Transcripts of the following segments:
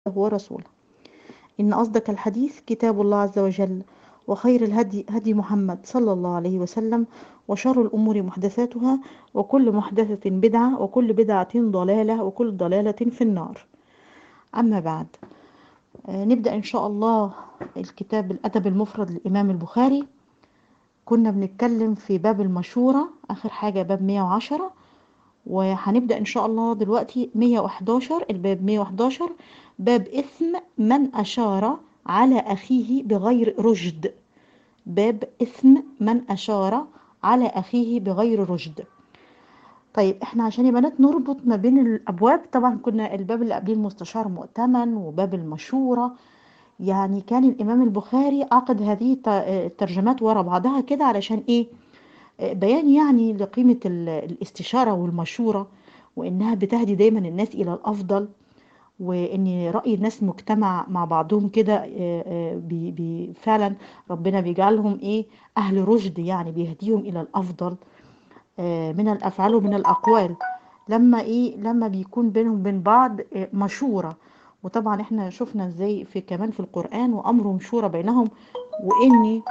ورسوله إن أصدق الحديث كتاب الله عز وجل وخير الهدي هدي محمد صلى الله عليه وسلم وشر الأمور محدثاتها وكل محدثة بدعة وكل بدعة ضلالة وكل ضلالة في النار أما بعد آه، نبدأ إن شاء الله الكتاب الأدب المفرد للإمام البخاري كنا بنتكلم في باب المشورة آخر حاجة باب 110 وهنبدأ إن شاء الله دلوقتي 111 الباب 111 باب إثم من أشار على أخيه بغير رشد باب إثم من أشار على أخيه بغير رشد طيب احنا عشان يا بنات نربط ما بين الأبواب طبعا كنا الباب اللي قبليه المستشار مؤتمن وباب المشورة يعني كان الإمام البخاري عقد هذه الترجمات ورا بعضها كده علشان إيه بيان يعني لقيمة الاستشارة والمشورة وإنها بتهدي دايما الناس إلى الأفضل وان راي الناس مجتمع مع بعضهم كده بي بي فعلا ربنا بيجعلهم ايه اهل رشد يعني بيهديهم الى الافضل من الافعال ومن الاقوال لما ايه لما بيكون بينهم وبين بعض مشوره وطبعا احنا شفنا ازاي في كمان في القران وامرهم شورى بينهم واني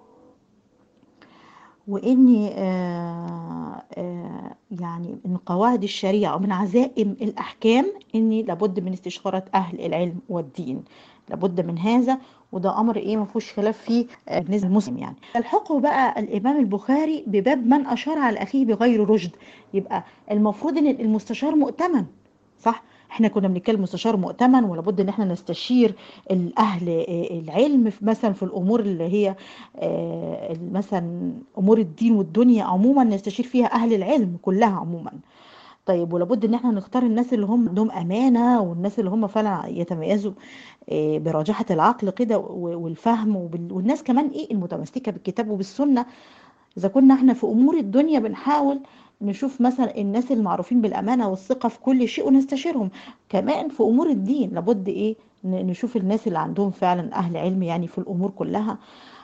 واني آه آه يعني من قواعد الشريعه ومن عزائم الاحكام اني لابد من استشاره اهل العلم والدين لابد من هذا وده امر ايه ما فيهوش خلاف فيه بالنسبه للمسلم يعني الحقه بقى الامام البخاري بباب من اشار على اخيه بغير رشد يبقى المفروض ان المستشار مؤتمن صح احنا كنا بنتكلم مستشار مؤتمن ولابد ان احنا نستشير الاهل العلم مثلا في الامور اللي هي مثلا امور الدين والدنيا عموما نستشير فيها اهل العلم كلها عموما طيب ولابد ان احنا نختار الناس اللي هم عندهم امانه والناس اللي هم فعلا يتميزوا براجحه العقل كده والفهم والناس كمان ايه المتمسكه بالكتاب وبالسنه اذا كنا احنا في امور الدنيا بنحاول نشوف مثلا الناس المعروفين بالامانه والثقه في كل شيء ونستشيرهم كمان في امور الدين لابد ايه نشوف الناس اللي عندهم فعلا اهل علم يعني في الامور كلها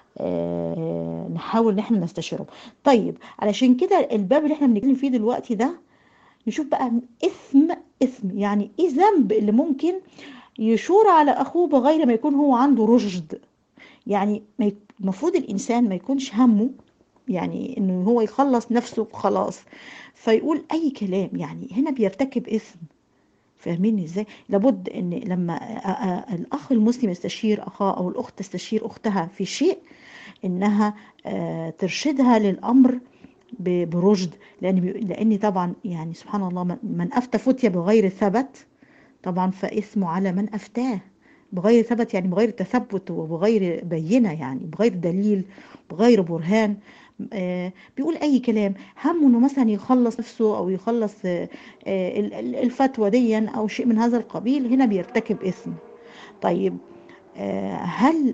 آه نحاول ان احنا نستشيرهم طيب علشان كده الباب اللي احنا بنتكلم فيه دلوقتي ده نشوف بقى اثم اثم يعني ايه ذنب اللي ممكن يشور على اخوه بغير ما يكون هو عنده رشد يعني المفروض الانسان ما يكونش همه يعني انه هو يخلص نفسه خلاص فيقول اي كلام يعني هنا بيرتكب اثم فاهمين ازاي لابد ان لما الاخ المسلم يستشير اخاه او الاخت تستشير اختها في شيء انها ترشدها للامر برشد لان لان طبعا يعني سبحان الله من افتى فتية بغير ثبت طبعا فاثمه على من افتاه بغير ثبت يعني بغير تثبت وبغير بينه يعني بغير دليل بغير برهان آه بيقول اي كلام همه انه مثلا يخلص نفسه او يخلص آه الفتوى ديا او شيء من هذا القبيل هنا بيرتكب اثم طيب آه هل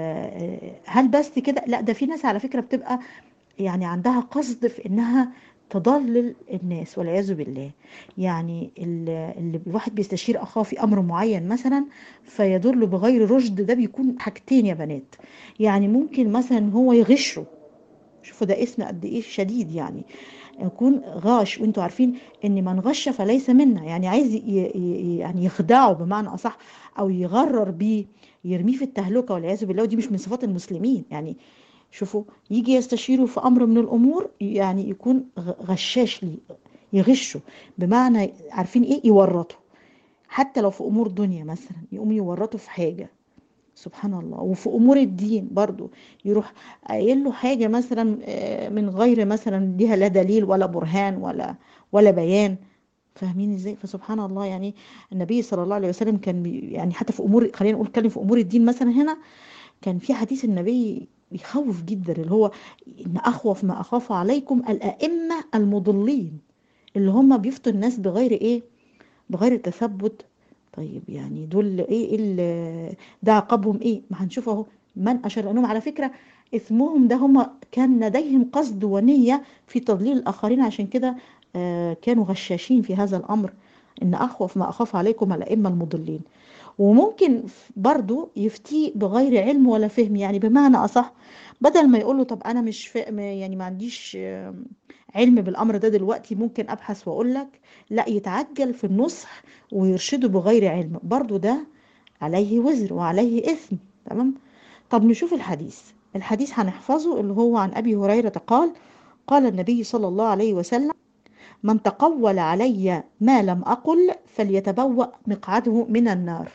هل بس كده لا ده في ناس على فكره بتبقى يعني عندها قصد في انها تضلل الناس والعياذ بالله يعني اللي الواحد بيستشير اخاه في امر معين مثلا فيدل بغير رشد ده بيكون حاجتين يا بنات يعني ممكن مثلا هو يغشه شوفوا ده اسم قد ايه شديد يعني يكون غاش وانتوا عارفين ان من غش فليس منا يعني عايز يعني يخدعه بمعنى اصح او يغرر بيه يرميه في التهلكه والعياذ بالله ودي مش من صفات المسلمين يعني شوفوا يجي يستشيره في امر من الامور يعني يكون غشاش لي يغشه بمعنى عارفين ايه يورطه حتى لو في امور دنيا مثلا يقوم يورطه في حاجه سبحان الله وفي امور الدين برضو يروح قايل له حاجه مثلا من غير مثلا ليها لا دليل ولا برهان ولا ولا بيان فاهمين ازاي فسبحان الله يعني النبي صلى الله عليه وسلم كان يعني حتى في امور خلينا نقول نتكلم في امور الدين مثلا هنا كان في حديث النبي بيخوف جدا اللي هو ان اخوف ما اخاف عليكم الائمه المضلين اللي هم بيفتوا الناس بغير ايه بغير تثبت طيب يعني دول ايه, إيه ده عقابهم ايه ما هنشوف اهو من اشار لانهم على فكره اثمهم ده هم كان لديهم قصد ونيه في تضليل الاخرين عشان كده آه كانوا غشاشين في هذا الامر ان اخوف ما اخاف عليكم الائمه المضلين وممكن برضو يفتيه بغير علم ولا فهم يعني بمعنى أصح بدل ما يقوله طب أنا مش فاهم يعني ما عنديش علم بالأمر ده دلوقتي ممكن أبحث وأقول لك لا يتعجل في النصح ويرشده بغير علم برضو ده عليه وزر وعليه إثم تمام طب نشوف الحديث الحديث هنحفظه اللي هو عن أبي هريرة قال قال النبي صلى الله عليه وسلم من تقول علي ما لم أقل فليتبوأ مقعده من النار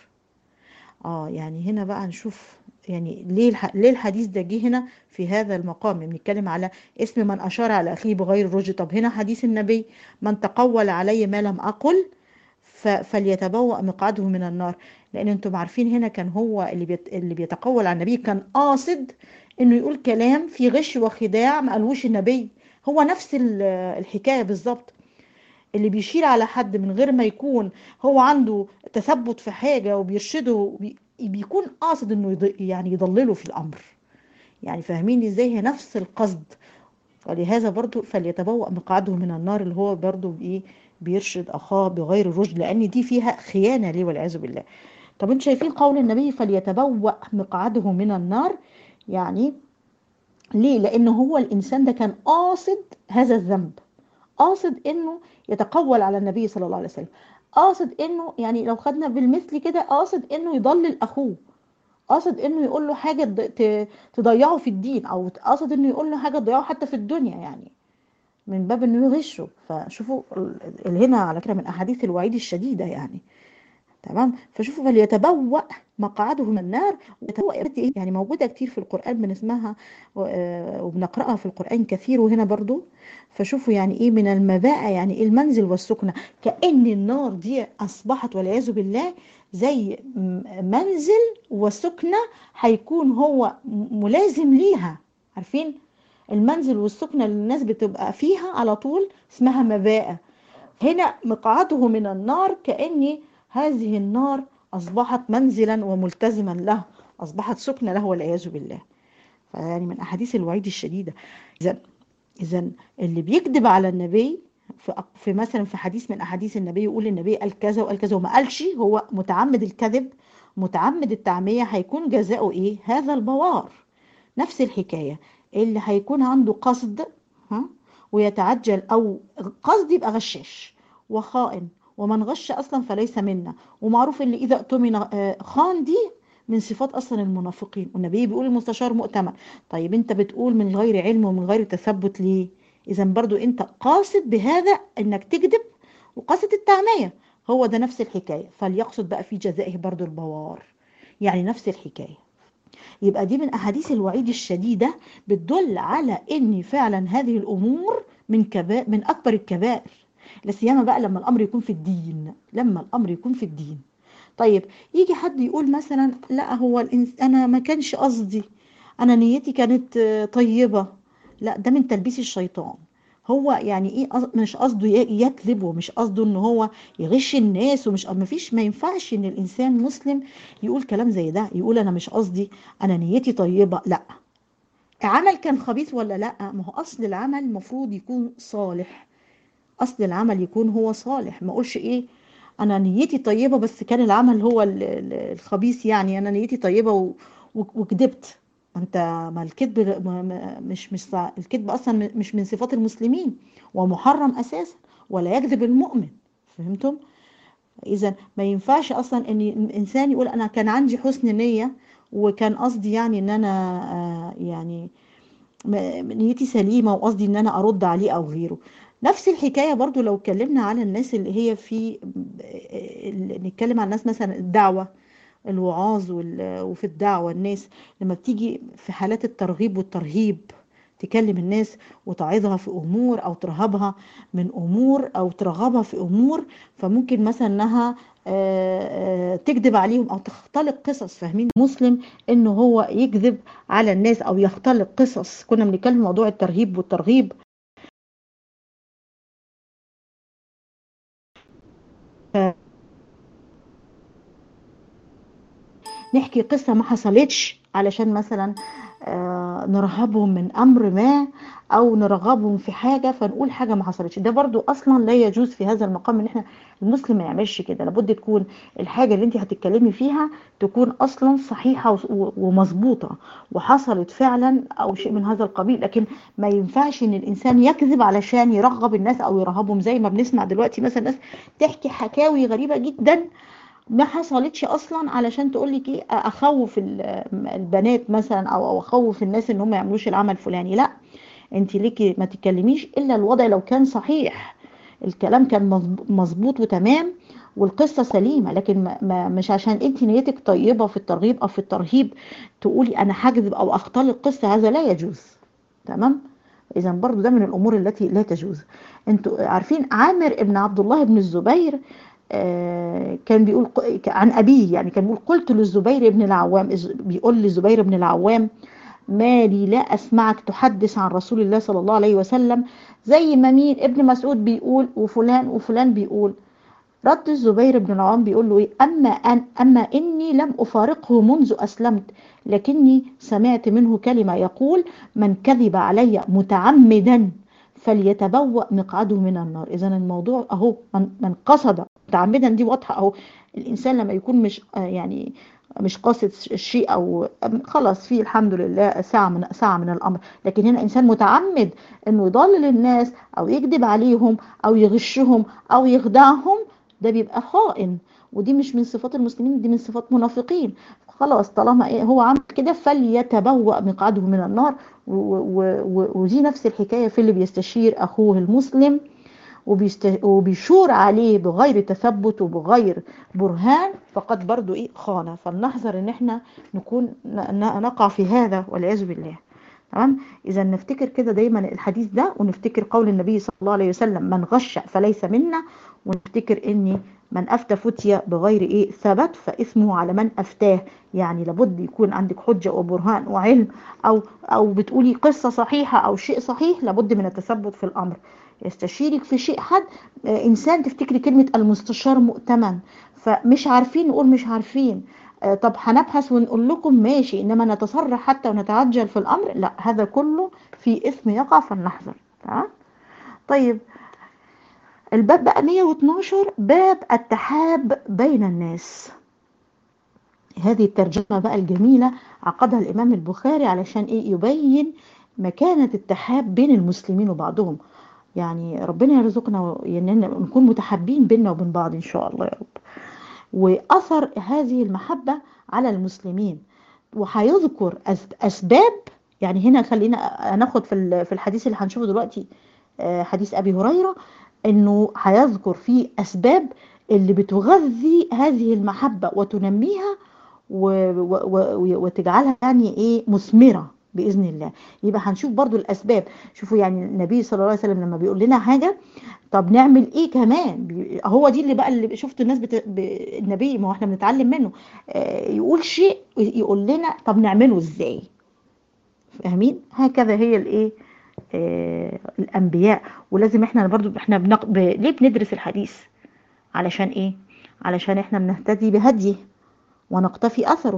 اه يعني هنا بقى نشوف يعني ليه الح... ليه الحديث ده جه هنا في هذا المقام بنتكلم على اسم من اشار على اخيه بغير رشد طب هنا حديث النبي من تقول علي ما لم اقل ف... فليتبوأ مقعده من النار لان انتم عارفين هنا كان هو اللي بيت... اللي بيتقول على النبي كان قاصد انه يقول كلام في غش وخداع ما قالوش النبي هو نفس الحكايه بالظبط اللي بيشير على حد من غير ما يكون هو عنده تثبت في حاجة وبيرشده بيكون قاصد انه يعني يضلله في الامر يعني فاهمين ازاي هي نفس القصد ولهذا برضو فليتبوأ مقعده من النار اللي هو برضو بايه بيرشد اخاه بغير رشد لان دي فيها خيانة ليه والعياذ بالله طب انتوا شايفين قول النبي فليتبوأ مقعده من النار يعني ليه لان هو الانسان ده كان قاصد هذا الذنب قاصد انه يتقول على النبي صلى الله عليه وسلم قاصد انه يعني لو خدنا بالمثل كده قاصد انه يضلل اخوه قاصد انه يقول له حاجه تضيعه في الدين او قاصد انه يقول له حاجه تضيعه حتى في الدنيا يعني من باب انه يغشه فشوفوا هنا على كده من احاديث الوعيد الشديده يعني تمام فشوفوا فليتبوأ مقعده من النار يعني موجودة كتير في القرآن بنسمعها وبنقرأها في القرآن كثير وهنا برضو فشوفوا يعني ايه من المباء يعني ايه المنزل والسكنة كأن النار دي أصبحت والعياذ بالله زي منزل وسكنة هيكون هو ملازم ليها عارفين المنزل والسكنة اللي الناس بتبقى فيها على طول اسمها مباء هنا مقعده من النار كأني هذه النار أصبحت منزلا وملتزما له أصبحت سكنة له والعياذ بالله فيعني من أحاديث الوعيد الشديدة إذا إذا اللي بيكذب على النبي في, في مثلا في حديث من أحاديث النبي يقول النبي قال كذا وقال كذا وما قالش هو متعمد الكذب متعمد التعمية هيكون جزاؤه إيه هذا البوار نفس الحكاية اللي هيكون عنده قصد ها ويتعجل أو قصد يبقى غشاش وخائن ومن غش اصلا فليس منا ومعروف اللي اذا اؤتمن خان دي من صفات اصلا المنافقين والنبي بيقول المستشار مؤتمن طيب انت بتقول من غير علم ومن غير تثبت ليه اذا برضو انت قاصد بهذا انك تكذب وقاصد التعمية هو ده نفس الحكاية فليقصد بقى في جزائه برضو البوار يعني نفس الحكاية يبقى دي من احاديث الوعيد الشديدة بتدل على ان فعلا هذه الامور من كبائر من اكبر الكبائر لا سيما بقى لما الامر يكون في الدين لما الامر يكون في الدين طيب يجي حد يقول مثلا لا هو الإنس... انا ما كانش قصدي انا نيتي كانت طيبه لا ده من تلبيس الشيطان هو يعني ايه مش قصده يكذب ومش قصده ان هو يغش الناس ومش ما فيش ما ينفعش ان الانسان مسلم يقول كلام زي ده يقول انا مش قصدي انا نيتي طيبه لا عمل كان خبيث ولا لا ما هو اصل العمل المفروض يكون صالح اصل العمل يكون هو صالح ما اقولش ايه انا نيتي طيبه بس كان العمل هو الخبيث يعني انا نيتي طيبه وكذبت انت ما الكذب مش مش الكذب اصلا مش من صفات المسلمين ومحرم اساسا ولا يكذب المؤمن فهمتم اذا ما ينفعش اصلا ان الانسان يقول انا كان عندي حسن نيه وكان قصدي يعني ان انا يعني نيتي سليمه وقصدي ان انا ارد عليه او غيره نفس الحكاية برضو لو اتكلمنا على الناس اللي هي في نتكلم عن الناس مثلا الدعوة الوعاظ وفي الدعوة الناس لما بتيجي في حالات الترغيب والترهيب تكلم الناس وتعظها في امور او ترهبها من امور او ترغبها في امور فممكن مثلا انها تكذب عليهم او تختلق قصص فاهمين مسلم انه هو يكذب على الناس او يختلق قصص كنا بنتكلم موضوع الترهيب والترغيب نحكي قصة ما حصلتش علشان مثلا آه نرهبهم من أمر ما أو نرغبهم في حاجة فنقول حاجة ما حصلتش ده برضو أصلا لا يجوز في هذا المقام إن إحنا المسلم ما يعملش كده لابد تكون الحاجة اللي أنت هتتكلمي فيها تكون أصلا صحيحة ومظبوطة وحصلت فعلا أو شيء من هذا القبيل لكن ما ينفعش إن الإنسان يكذب علشان يرغب الناس أو يرهبهم زي ما بنسمع دلوقتي مثلا ناس تحكي حكاوي غريبة جدا ما حصلتش اصلا علشان تقول لك ايه اخوف البنات مثلا او اخوف الناس ان هم ما يعملوش العمل الفلاني لا انت ليكي ما تتكلميش الا الوضع لو كان صحيح الكلام كان مظبوط وتمام والقصة سليمة لكن ما ما مش عشان انت نيتك طيبة في الترغيب او في الترهيب تقولي انا هكذب او اختلق قصة هذا لا يجوز تمام اذا برضو ده من الامور التي لا تجوز انتوا عارفين عامر ابن عبد الله بن الزبير آه كان بيقول عن ابيه يعني كان بيقول قلت للزبير بن العوام بيقول للزبير بن العوام ما لي لا أسمعك تحدث عن رسول الله صلى الله عليه وسلم زي ما مين ابن مسعود بيقول وفلان وفلان بيقول رد الزبير بن العوام بيقول له ايه اما أن اما اني لم افارقه منذ اسلمت لكني سمعت منه كلمه يقول من كذب علي متعمدا فليتبوأ مقعده من النار اذا الموضوع اهو من, من قصد متعمدا دي واضحه اهو الانسان لما يكون مش يعني مش قاصد الشيء او خلاص في الحمد لله ساعه من ساعه من الامر لكن هنا انسان متعمد انه يضلل الناس او يكذب عليهم او يغشهم او يخدعهم ده بيبقى خائن ودي مش من صفات المسلمين دي من صفات منافقين خلاص طالما إيه هو عمل كده فليتبوأ مقعده من النار ودي نفس الحكايه في اللي بيستشير اخوه المسلم وبيشور عليه بغير تثبت وبغير برهان فقد برضو ايه خانة فلنحذر ان احنا نكون نقع في هذا والعياذ بالله تمام اذا نفتكر كده دايما الحديث ده ونفتكر قول النبي صلى الله عليه وسلم من غش فليس منا ونفتكر ان من افتى فتية بغير ايه ثبت فاثمه على من افتاه يعني لابد يكون عندك حجة وبرهان وعلم او او بتقولي قصة صحيحة او شيء صحيح لابد من التثبت في الامر يستشيرك في شيء حد انسان تفتكري كلمة المستشار مؤتمن فمش عارفين نقول مش عارفين طب هنبحث ونقول لكم ماشي انما نتسرع حتى ونتعجل في الامر لا هذا كله في اثم يقع فلنحذر تمام طيب الباب بقى 112 باب التحاب بين الناس هذه الترجمة بقى الجميلة عقدها الإمام البخاري علشان إيه يبين مكانة التحاب بين المسلمين وبعضهم يعني ربنا يرزقنا يعني نكون متحابين بيننا وبين بعض إن شاء الله يا رب وأثر هذه المحبة على المسلمين وهيذكر أسباب يعني هنا خلينا ناخد في الحديث اللي هنشوفه دلوقتي حديث أبي هريرة انه هيذكر فيه اسباب اللي بتغذي هذه المحبة وتنميها و... و... و... وتجعلها يعني ايه مثمرة بإذن الله يبقى هنشوف برضو الأسباب شوفوا يعني النبي صلى الله عليه وسلم لما بيقول لنا حاجة طب نعمل ايه كمان بي... هو دي اللي بقى اللي شفت الناس بت... ب... النبي ما هو احنا بنتعلم منه آه يقول شيء يقول لنا طب نعمله ازاي فاهمين هكذا هي الايه آه الانبياء ولازم احنا برضو احنا بنق... ب... ليه بندرس الحديث علشان ايه علشان احنا بنهتدي بهديه ونقتفي اثره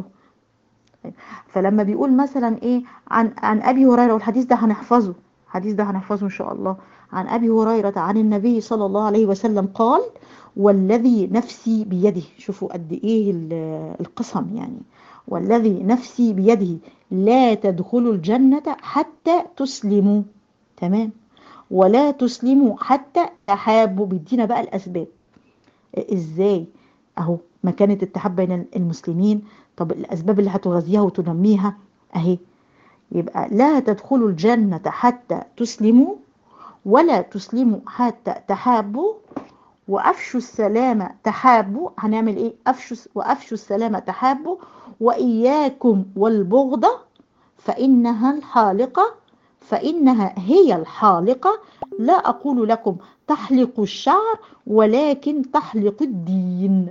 فلما بيقول مثلا ايه عن عن ابي هريره والحديث ده هنحفظه الحديث ده هنحفظه ان شاء الله عن ابي هريره عن النبي صلى الله عليه وسلم قال والذي نفسي بيده شوفوا قد ايه القسم يعني والذي نفسي بيده لا تدخلوا الجنة حتى تسلموا تمام ولا تسلموا حتى تحابوا بيدينا بقى الأسباب ازاي اهو مكانة التحاب بين المسلمين طب الأسباب اللي هتغذيها وتنميها اهي يبقى لا تدخلوا الجنة حتى تسلموا ولا تسلموا حتى تحابوا وأفشوا السلامة تحابوا هنعمل إيه أفشوا وأفشوا السلامة تحابوا وإياكم والبغضة فإنها الحالقة فإنها هي الحالقة لا أقول لكم تحلق الشعر ولكن تحلق الدين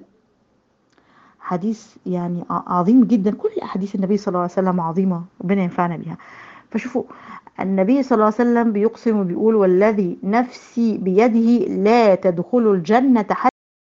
حديث يعني عظيم جدا كل أحاديث النبي صلى الله عليه وسلم عظيمة ربنا ينفعنا بها فشوفوا النبي صلى الله عليه وسلم بيقسم وبيقول والذي نفسي بيده لا تدخلوا الجنة حتى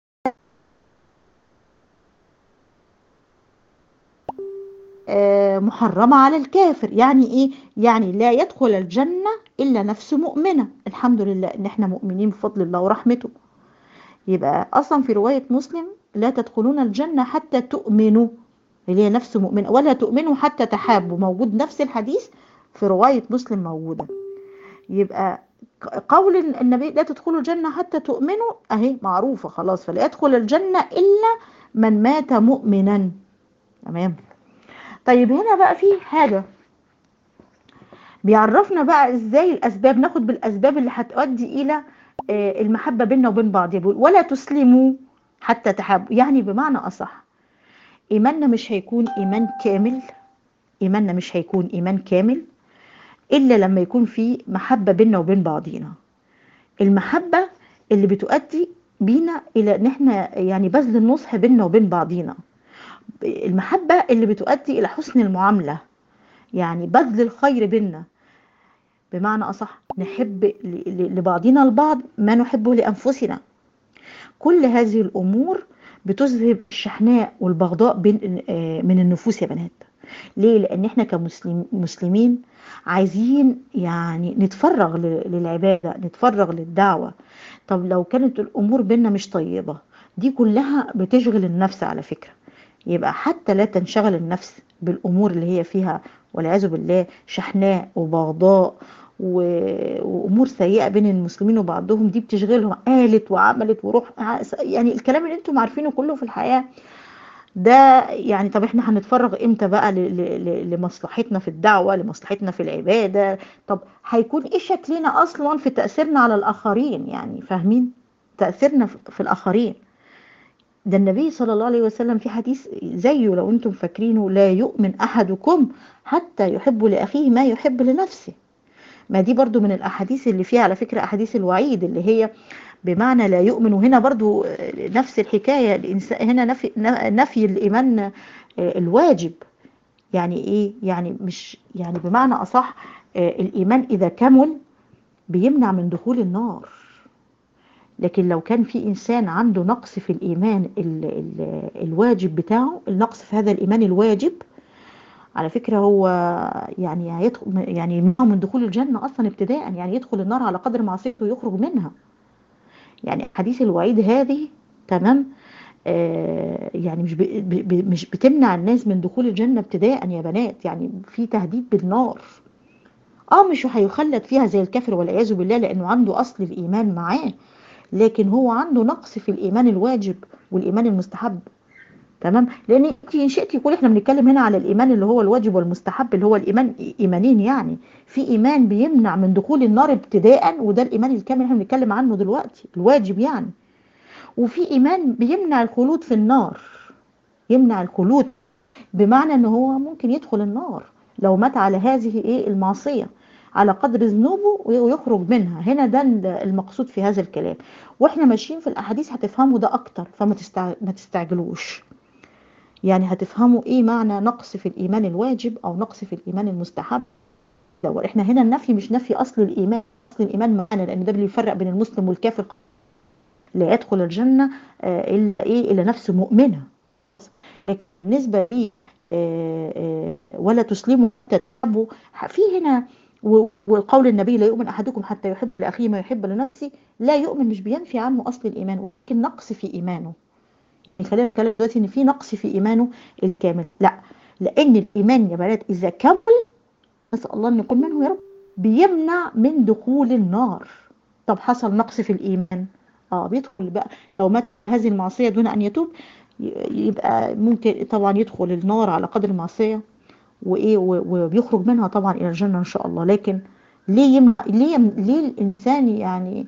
محرمة على الكافر يعني ايه يعني لا يدخل الجنة الا نفس مؤمنة الحمد لله ان احنا مؤمنين بفضل الله ورحمته يبقى اصلا في رواية مسلم لا تدخلون الجنة حتى تؤمنوا اللي هي نفس مؤمنة ولا تؤمنوا حتى تحابوا موجود نفس الحديث في رواية مسلم موجودة يبقى قول النبي لا تدخلوا الجنة حتى تؤمنوا اهي معروفة خلاص فلا يدخل الجنة الا من مات مؤمنا تمام طيب هنا بقى في حاجة بيعرفنا بقى ازاي الاسباب ناخد بالاسباب اللي هتؤدي الى آه، المحبة بيننا وبين بعض بيقول ولا تسلموا حتى تحابوا يعني بمعنى اصح ايماننا مش هيكون ايمان كامل ايماننا مش هيكون ايمان كامل الا لما يكون في محبة بيننا وبين بعضينا المحبة اللي بتؤدي بينا الى ان احنا يعني بذل النصح بيننا وبين بعضينا المحبة اللي بتؤدي الى حسن المعاملة يعني بذل الخير بيننا بمعنى أصح نحب ل- ل- لبعضنا البعض ما نحبه لأنفسنا كل هذه الأمور بتذهب الشحناء والبغضاء بين آه، من النفوس يا بنات ليه؟ لأن احنا كمسلمين عايزين يعني نتفرغ ل- للعبادة نتفرغ للدعوة طب لو كانت الأمور بينا مش طيبة دي كلها بتشغل النفس على فكرة يبقى حتى لا تنشغل النفس بالأمور اللي هي فيها والعياذ بالله شحناء وبغضاء و- وامور سيئه بين المسلمين وبعضهم دي بتشغلهم قالت وعملت وروح يعني الكلام اللي انتم عارفينه كله في الحياه ده يعني طب احنا هنتفرغ امتى بقى ل- ل- ل- لمصلحتنا في الدعوه لمصلحتنا في العباده طب هيكون ايه شكلنا اصلا في تاثيرنا على الاخرين يعني فاهمين تاثيرنا في في الاخرين ده النبي صلى الله عليه وسلم في حديث زيه لو انتم فاكرينه لا يؤمن احدكم حتى يحب لاخيه ما يحب لنفسه ما دي برضو من الاحاديث اللي فيها على فكرة احاديث الوعيد اللي هي بمعنى لا يؤمن وهنا برضو نفس الحكاية الإنسان هنا نفي, نفي الإيمان الواجب يعني إيه يعني مش يعني بمعنى أصح الإيمان إذا كمل بيمنع من دخول النار لكن لو كان في إنسان عنده نقص في الإيمان ال ال الواجب بتاعه النقص في هذا الإيمان الواجب على فكرة هو يعني هيدخل يعني يمنعه من دخول الجنة أصلا ابتداء يعني يدخل النار على قدر معصيته ويخرج منها يعني حديث الوعيد هذه تمام آه يعني مش ب ب مش بتمنع الناس من دخول الجنة ابتداء يا بنات يعني في تهديد بالنار اه مش هيخلد فيها زي الكافر والعياذ بالله لانه عنده اصل الايمان معاه لكن هو عنده نقص في الايمان الواجب والايمان المستحب تمام لان انت ان شئتي يقول احنا بنتكلم هنا على الايمان اللي هو الواجب والمستحب اللي هو الايمان ايمانين يعني في ايمان بيمنع من دخول النار ابتداء وده الايمان الكامل احنا بنتكلم عنه دلوقتي الواجب يعني وفي ايمان بيمنع الخلود في النار يمنع الخلود بمعنى ان هو ممكن يدخل النار لو مات على هذه ايه المعصيه على قدر ذنوبه ويخرج منها هنا ده المقصود في هذا الكلام واحنا ماشيين في الاحاديث هتفهموا ده اكتر فما تستع... ما تستعجلوش يعني هتفهموا ايه معنى نقص في الايمان الواجب او نقص في الايمان المستحب لو احنا هنا النفي مش نفي اصل الايمان اصل الايمان معنا لان ده اللي يفرق بين المسلم والكافر لا يدخل الجنه الا ايه الا نفس مؤمنه لكن بالنسبه لي ولا تسلموا تتبوا في هنا وقول النبي لا يؤمن احدكم حتى يحب لاخيه ما يحب لنفسه لا يؤمن مش بينفي عنه اصل الايمان ولكن نقص في ايمانه خلينا نتكلم دلوقتي ان في نقص في ايمانه الكامل لا لان الايمان يا بنات اذا كمل نسال الله ان يكون منه يا رب بيمنع من دخول النار طب حصل نقص في الايمان اه بيدخل بقى لو مات هذه المعصيه دون ان يتوب يبقى ممكن طبعا يدخل النار على قدر المعصيه وايه وبيخرج منها طبعا الى الجنه ان شاء الله لكن ليه يمنع ليه ليه الانسان يعني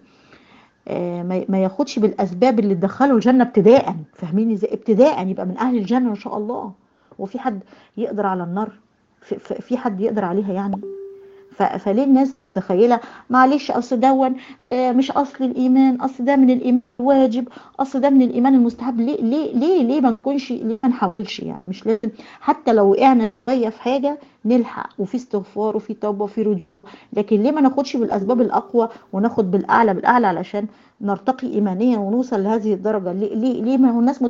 آه ما ياخدش بالاسباب اللي تدخله الجنه ابتداء فاهمين ازاي ابتداء يبقى من اهل الجنه ان شاء الله وفي حد يقدر على النار في, في حد يقدر عليها يعني فليه الناس متخيله معلش اصل دون آه مش اصل الايمان اصل ده من الايمان الواجب اصل ده من الايمان المستحب ليه ليه ليه ليه ما نكونش ليه ما نحاولش يعني مش لازم حتى لو وقعنا شويه في حاجه نلحق وفي استغفار وفي توبه وفي رجوع لكن ليه ما ناخدش بالاسباب الاقوى وناخد بالاعلى بالاعلى علشان نرتقي ايمانيا ونوصل لهذه الدرجه ليه ليه, ليه ما هو الناس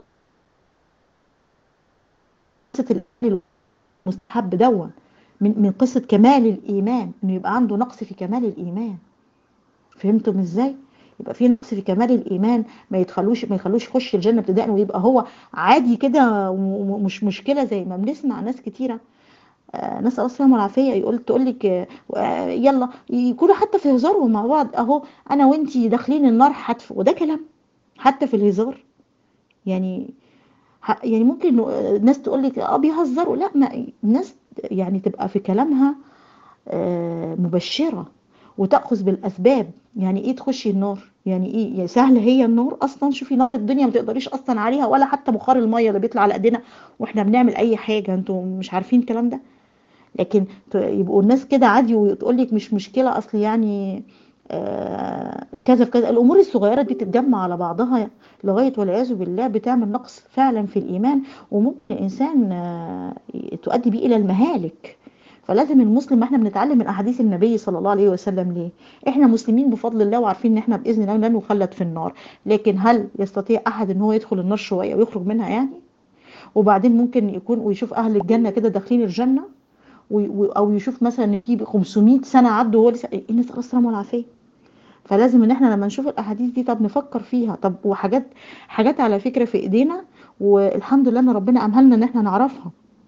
المستحب دون من من قصه كمال الايمان انه يبقى عنده نقص في كمال الايمان فهمتم ازاي يبقى في نقص في كمال الايمان ما يدخلوش ما يخلوش يخش الجنه ابتداء ويبقى هو عادي كده ومش مشكله زي ما بنسمع ناس كتيره آه نسال الله السلامه والعافيه يقول تقول لك آه يلا يكونوا حتى في هزارهم مع بعض اهو انا وانتي داخلين النار حتف وده كلام حتى في الهزار يعني ه- يعني ممكن ناس تقول لك اه بيهزروا لا ما الناس يعني تبقى في كلامها آه، مبشرة وتأخذ بالأسباب يعني ايه تخشي النار يعني ايه يعني سهل هي النار اصلا شوفي نار الدنيا ما تقدريش اصلا عليها ولا حتى بخار الميه اللي بيطلع على ايدينا واحنا بنعمل اي حاجه انتوا مش عارفين الكلام ده لكن ت- يبقوا الناس كده عادي وتقول لك مش مشكله اصل يعني آه، كذا في كذا الامور الصغيره دي تتجمع على بعضها لغايه والعياذ بالله بتعمل نقص فعلا في الايمان وممكن الانسان آه، تؤدي بيه الى المهالك فلازم المسلم ما احنا بنتعلم من احاديث النبي صلى الله عليه وسلم ليه احنا مسلمين بفضل الله وعارفين ان احنا باذن الله لن نخلد في النار لكن هل يستطيع احد ان هو يدخل النار شويه ويخرج منها يعني وبعدين ممكن يكون ويشوف اهل الجنه كده داخلين الجنه وي- و- او يشوف مثلا يجيب 500 سنه عدوا وهو لسه إيه، نسال الله السلامه والعافيه فلازم ان احنا لما نشوف الاحاديث دي طب نفكر فيها طب وحاجات حاجات على فكره في ايدينا والحمد لله ان ربنا امهلنا ان احنا نعرفها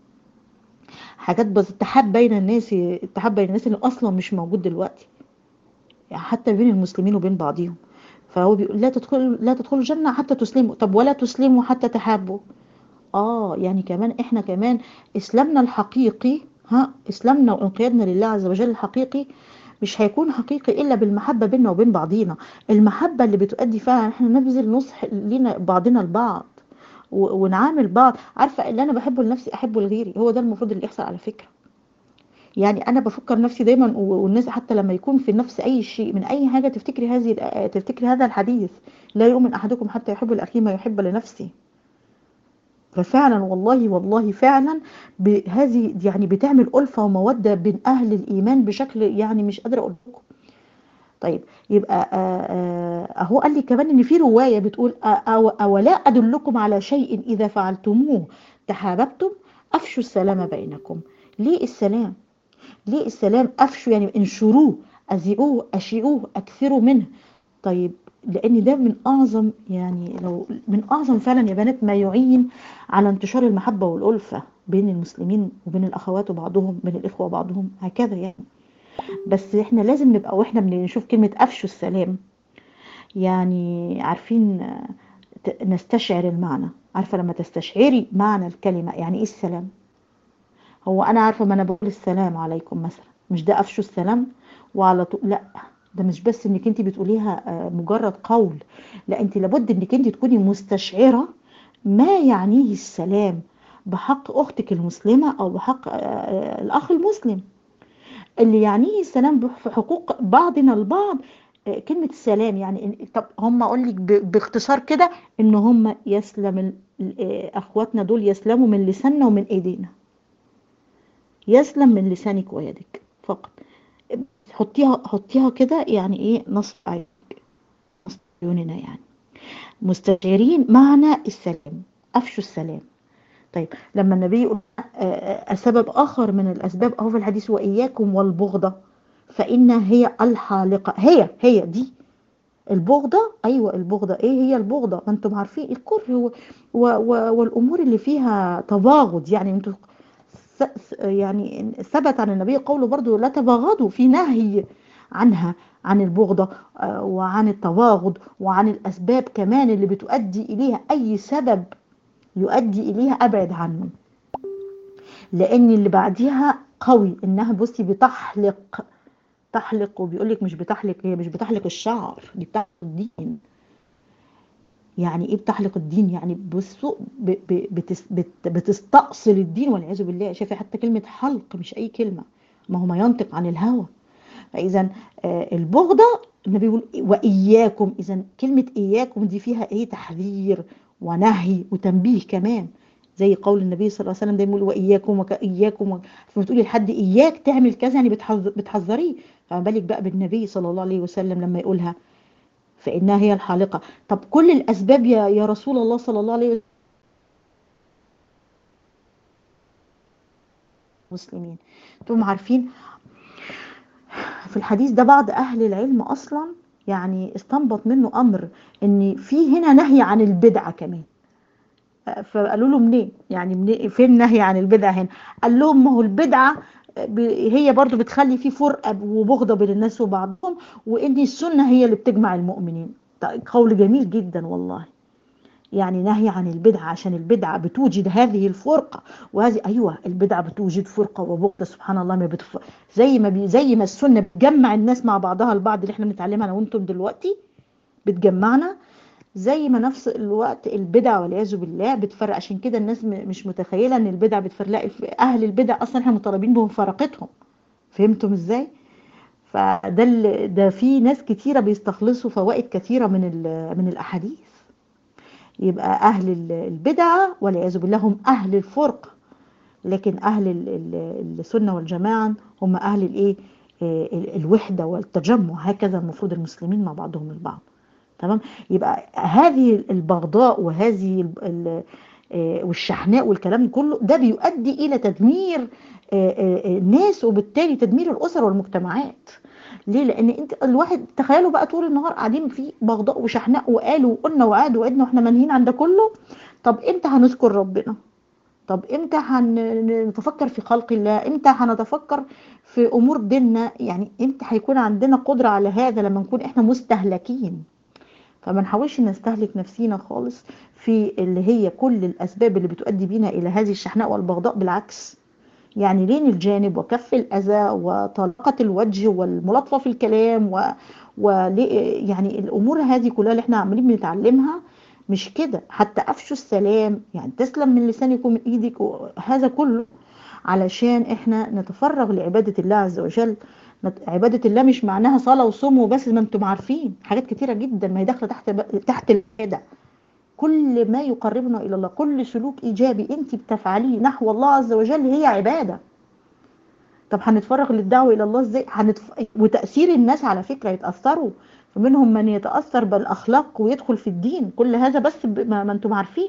حاجات بس اتحاد بين الناس اتحاد بين الناس اللي اصلا مش موجود دلوقتي يعني حتى بين المسلمين وبين بعضهم فهو بيقول لا تدخلوا لا تدخلوا الجنه حتى تسلموا طب ولا تسلموا حتى تحابوا اه يعني كمان احنا كمان اسلامنا الحقيقي ها اسلامنا وانقيادنا لله عز وجل الحقيقي مش هيكون حقيقي الا بالمحبه بيننا وبين بعضينا المحبه اللي بتؤدي فيها احنا نبذل نصح لينا بعضنا البعض و- ونعامل بعض عارفه اللي انا بحبه لنفسي احبه لغيري هو ده المفروض اللي يحصل على فكره يعني انا بفكر نفسي دايما و- والناس حتى لما يكون في نفس اي شيء من اي حاجه تفتكري هذه الآ- تفتكري هذا الحديث لا يؤمن احدكم حتى يحب لاخيه ما يحب لنفسه ففعلا والله والله فعلا بهذه يعني بتعمل ألفة ومودة بين أهل الإيمان بشكل يعني مش قادرة أقول لكم طيب يبقى آه، آه، أهو قال لي كمان إن في رواية بتقول آه، أو أولا أدلكم على شيء إذا فعلتموه تحاببتم أفشوا السلام بينكم ليه السلام ليه السلام أفشوا يعني انشروه أذيعوه أشيعوه أكثروا منه طيب لان ده من اعظم يعني لو من اعظم فعلا يا بنات ما يعين على انتشار المحبه والالفه بين المسلمين وبين الاخوات وبعضهم بين الاخوه وبعضهم هكذا يعني بس احنا لازم نبقى واحنا بنشوف كلمه افشوا السلام يعني عارفين آه، ت- نستشعر المعنى عارفه لما تستشعري معنى الكلمه يعني ايه السلام هو انا عارفه ما انا بقول السلام عليكم مثلا مش ده افشوا السلام وعلى طول لا ده مش بس انك انت بتقوليها آه، مجرد قول لا انت لابد انك انت تكوني مستشعره ما يعنيه السلام بحق اختك المسلمه او بحق آه، آه، الاخ المسلم اللي يعنيه السلام بح- في حقوق بعضنا البعض آه، كلمة السلام يعني إن- طب هم اقول لك ب- باختصار كده ان هم يسلم ال- ال- آه، اخواتنا دول يسلموا من لساننا ومن ايدينا يسلم من لسانك ويدك فقط حطيها حطيها كده يعني ايه نصب عينك نصب عيوننا يعني مستشعرين معنى السلام افشوا السلام طيب لما النبي يقول آه، آه، سبب اخر من الاسباب اهو في الحديث واياكم والبغضه فان هي الحالقه هي هي دي البغضه ايوه البغضه ايه هي البغضه ما انتم عارفين الكره و و و والامور اللي فيها تباغض يعني انتم س- س- يعني ثبت عن النبي قوله برضو لا تباغضوا في نهي عنها عن البغضة آه، وعن التباغض وعن الأسباب كمان اللي بتؤدي إليها أي سبب يؤدي إليها أبعد عنه لأن اللي بعديها قوي إنها بصي بتحلق تحلق وبيقول لك مش بتحلق هي مش بتحلق الشعر دي بتحلق الدين يعني ايه بتحلق الدين يعني بصوا ب- ب- بتس- بت- بتستأصل الدين والعياذ بالله شايفه حتى كلمه حلق مش اي كلمه ما هو ما ينطق عن الهوى فاذا آه، البغضه النبي يقول واياكم اذا كلمه اياكم دي فيها ايه تحذير ونهي وتنبيه كمان زي قول النبي صلى الله عليه وسلم دايما يقول واياكم وكاياكم وك... فما تقولي لحد اياك تعمل كذا يعني بتحذ... بتحذريه فما بالك بقى بالنبي صلى الله عليه وسلم لما يقولها فانها هي الحالقه طب كل الاسباب يا يا رسول الله صلى الله عليه وسلم انتم عارفين في الحديث ده بعض اهل العلم اصلا يعني استنبط منه امر ان في هنا نهي عن البدعه كمان فقالوا له منين يعني منين فين النهي عن البدعه هنا قال لهم ما هو البدعه ب- هي برضو بتخلي في فرقه وبغضه بين الناس وبعضهم وان السنه هي اللي بتجمع المؤمنين طيب قول جميل جدا والله يعني نهي عن البدعة عشان البدعة بتوجد هذه الفرقة وهذه أيوة البدعة بتوجد فرقة وبغض سبحان الله ما بتف... زي ما بي... زي ما السنة بتجمع الناس مع بعضها البعض اللي احنا بنتعلمها أنا وأنتم دلوقتي بتجمعنا زي ما نفس الوقت البدع والعياذ بالله بتفرق عشان كده الناس مش متخيله ان البدع بتفرق اهل البدع اصلا احنا مطالبين بمفارقتهم فهمتم ازاي فده ده في ناس كتيره بيستخلصوا فوائد كثيره من من الاحاديث يبقى اهل البدعه والعياذ بالله هم اهل الفرقه لكن اهل السنه والجماعه هم اهل الايه الوحده والتجمع هكذا المفروض المسلمين مع بعضهم البعض تمام يبقى هذه البغضاء وهذه والشحناء والكلام كله ده بيؤدي الى تدمير الناس وبالتالي تدمير الاسر والمجتمعات ليه لان انت الواحد تخيلوا بقى طول النهار قاعدين في بغضاء وشحناء وقالوا وقلنا وعاد وعدنا واحنا منهين عن ده كله طب امتى هنذكر ربنا طب امتى هنتفكر في خلق الله امتى هنتفكر في امور ديننا يعني امتى هيكون عندنا قدره على هذا لما نكون احنا مستهلكين فما نحاولش نستهلك نفسينا خالص في اللي هي كل الاسباب اللي بتؤدي بينا الى هذه الشحناء والبغضاء بالعكس يعني لين الجانب وكف الاذى وطلاقه الوجه والملاطفه في الكلام و, و يعني الامور هذه كلها اللي احنا عمالين بنتعلمها مش كده حتى افشوا السلام يعني تسلم من لسانك ومن ايدك وهذا كله علشان احنا نتفرغ لعباده الله عز وجل عبادة الله مش معناها صلاة وصوم وبس ما انتم عارفين حاجات كتيرة جدا ما هي داخلة تحت تحت العبادة كل ما يقربنا إلى الله كل سلوك إيجابي أنت بتفعليه نحو الله عز وجل هي عبادة طب هنتفرغ للدعوة إلى الله إزاي هنتف... وتأثير الناس على فكرة يتأثروا فمنهم من يتأثر بالأخلاق ويدخل في الدين كل هذا بس ب... ما, ما أنتم عارفين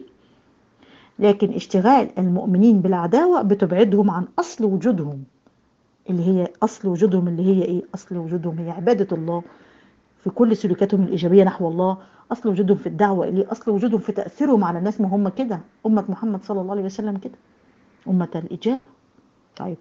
لكن اشتغال المؤمنين بالعداوة بتبعدهم عن أصل وجودهم اللي هي أصل وجودهم اللي هي إيه أصل وجودهم هي عبادة الله في كل سلوكاتهم الإيجابية نحو الله أصل وجودهم في الدعوة إليه أصل وجودهم في تأثيرهم على الناس ما هم كده أمة محمد صلى الله عليه وسلم كده أمة الإجابة طيب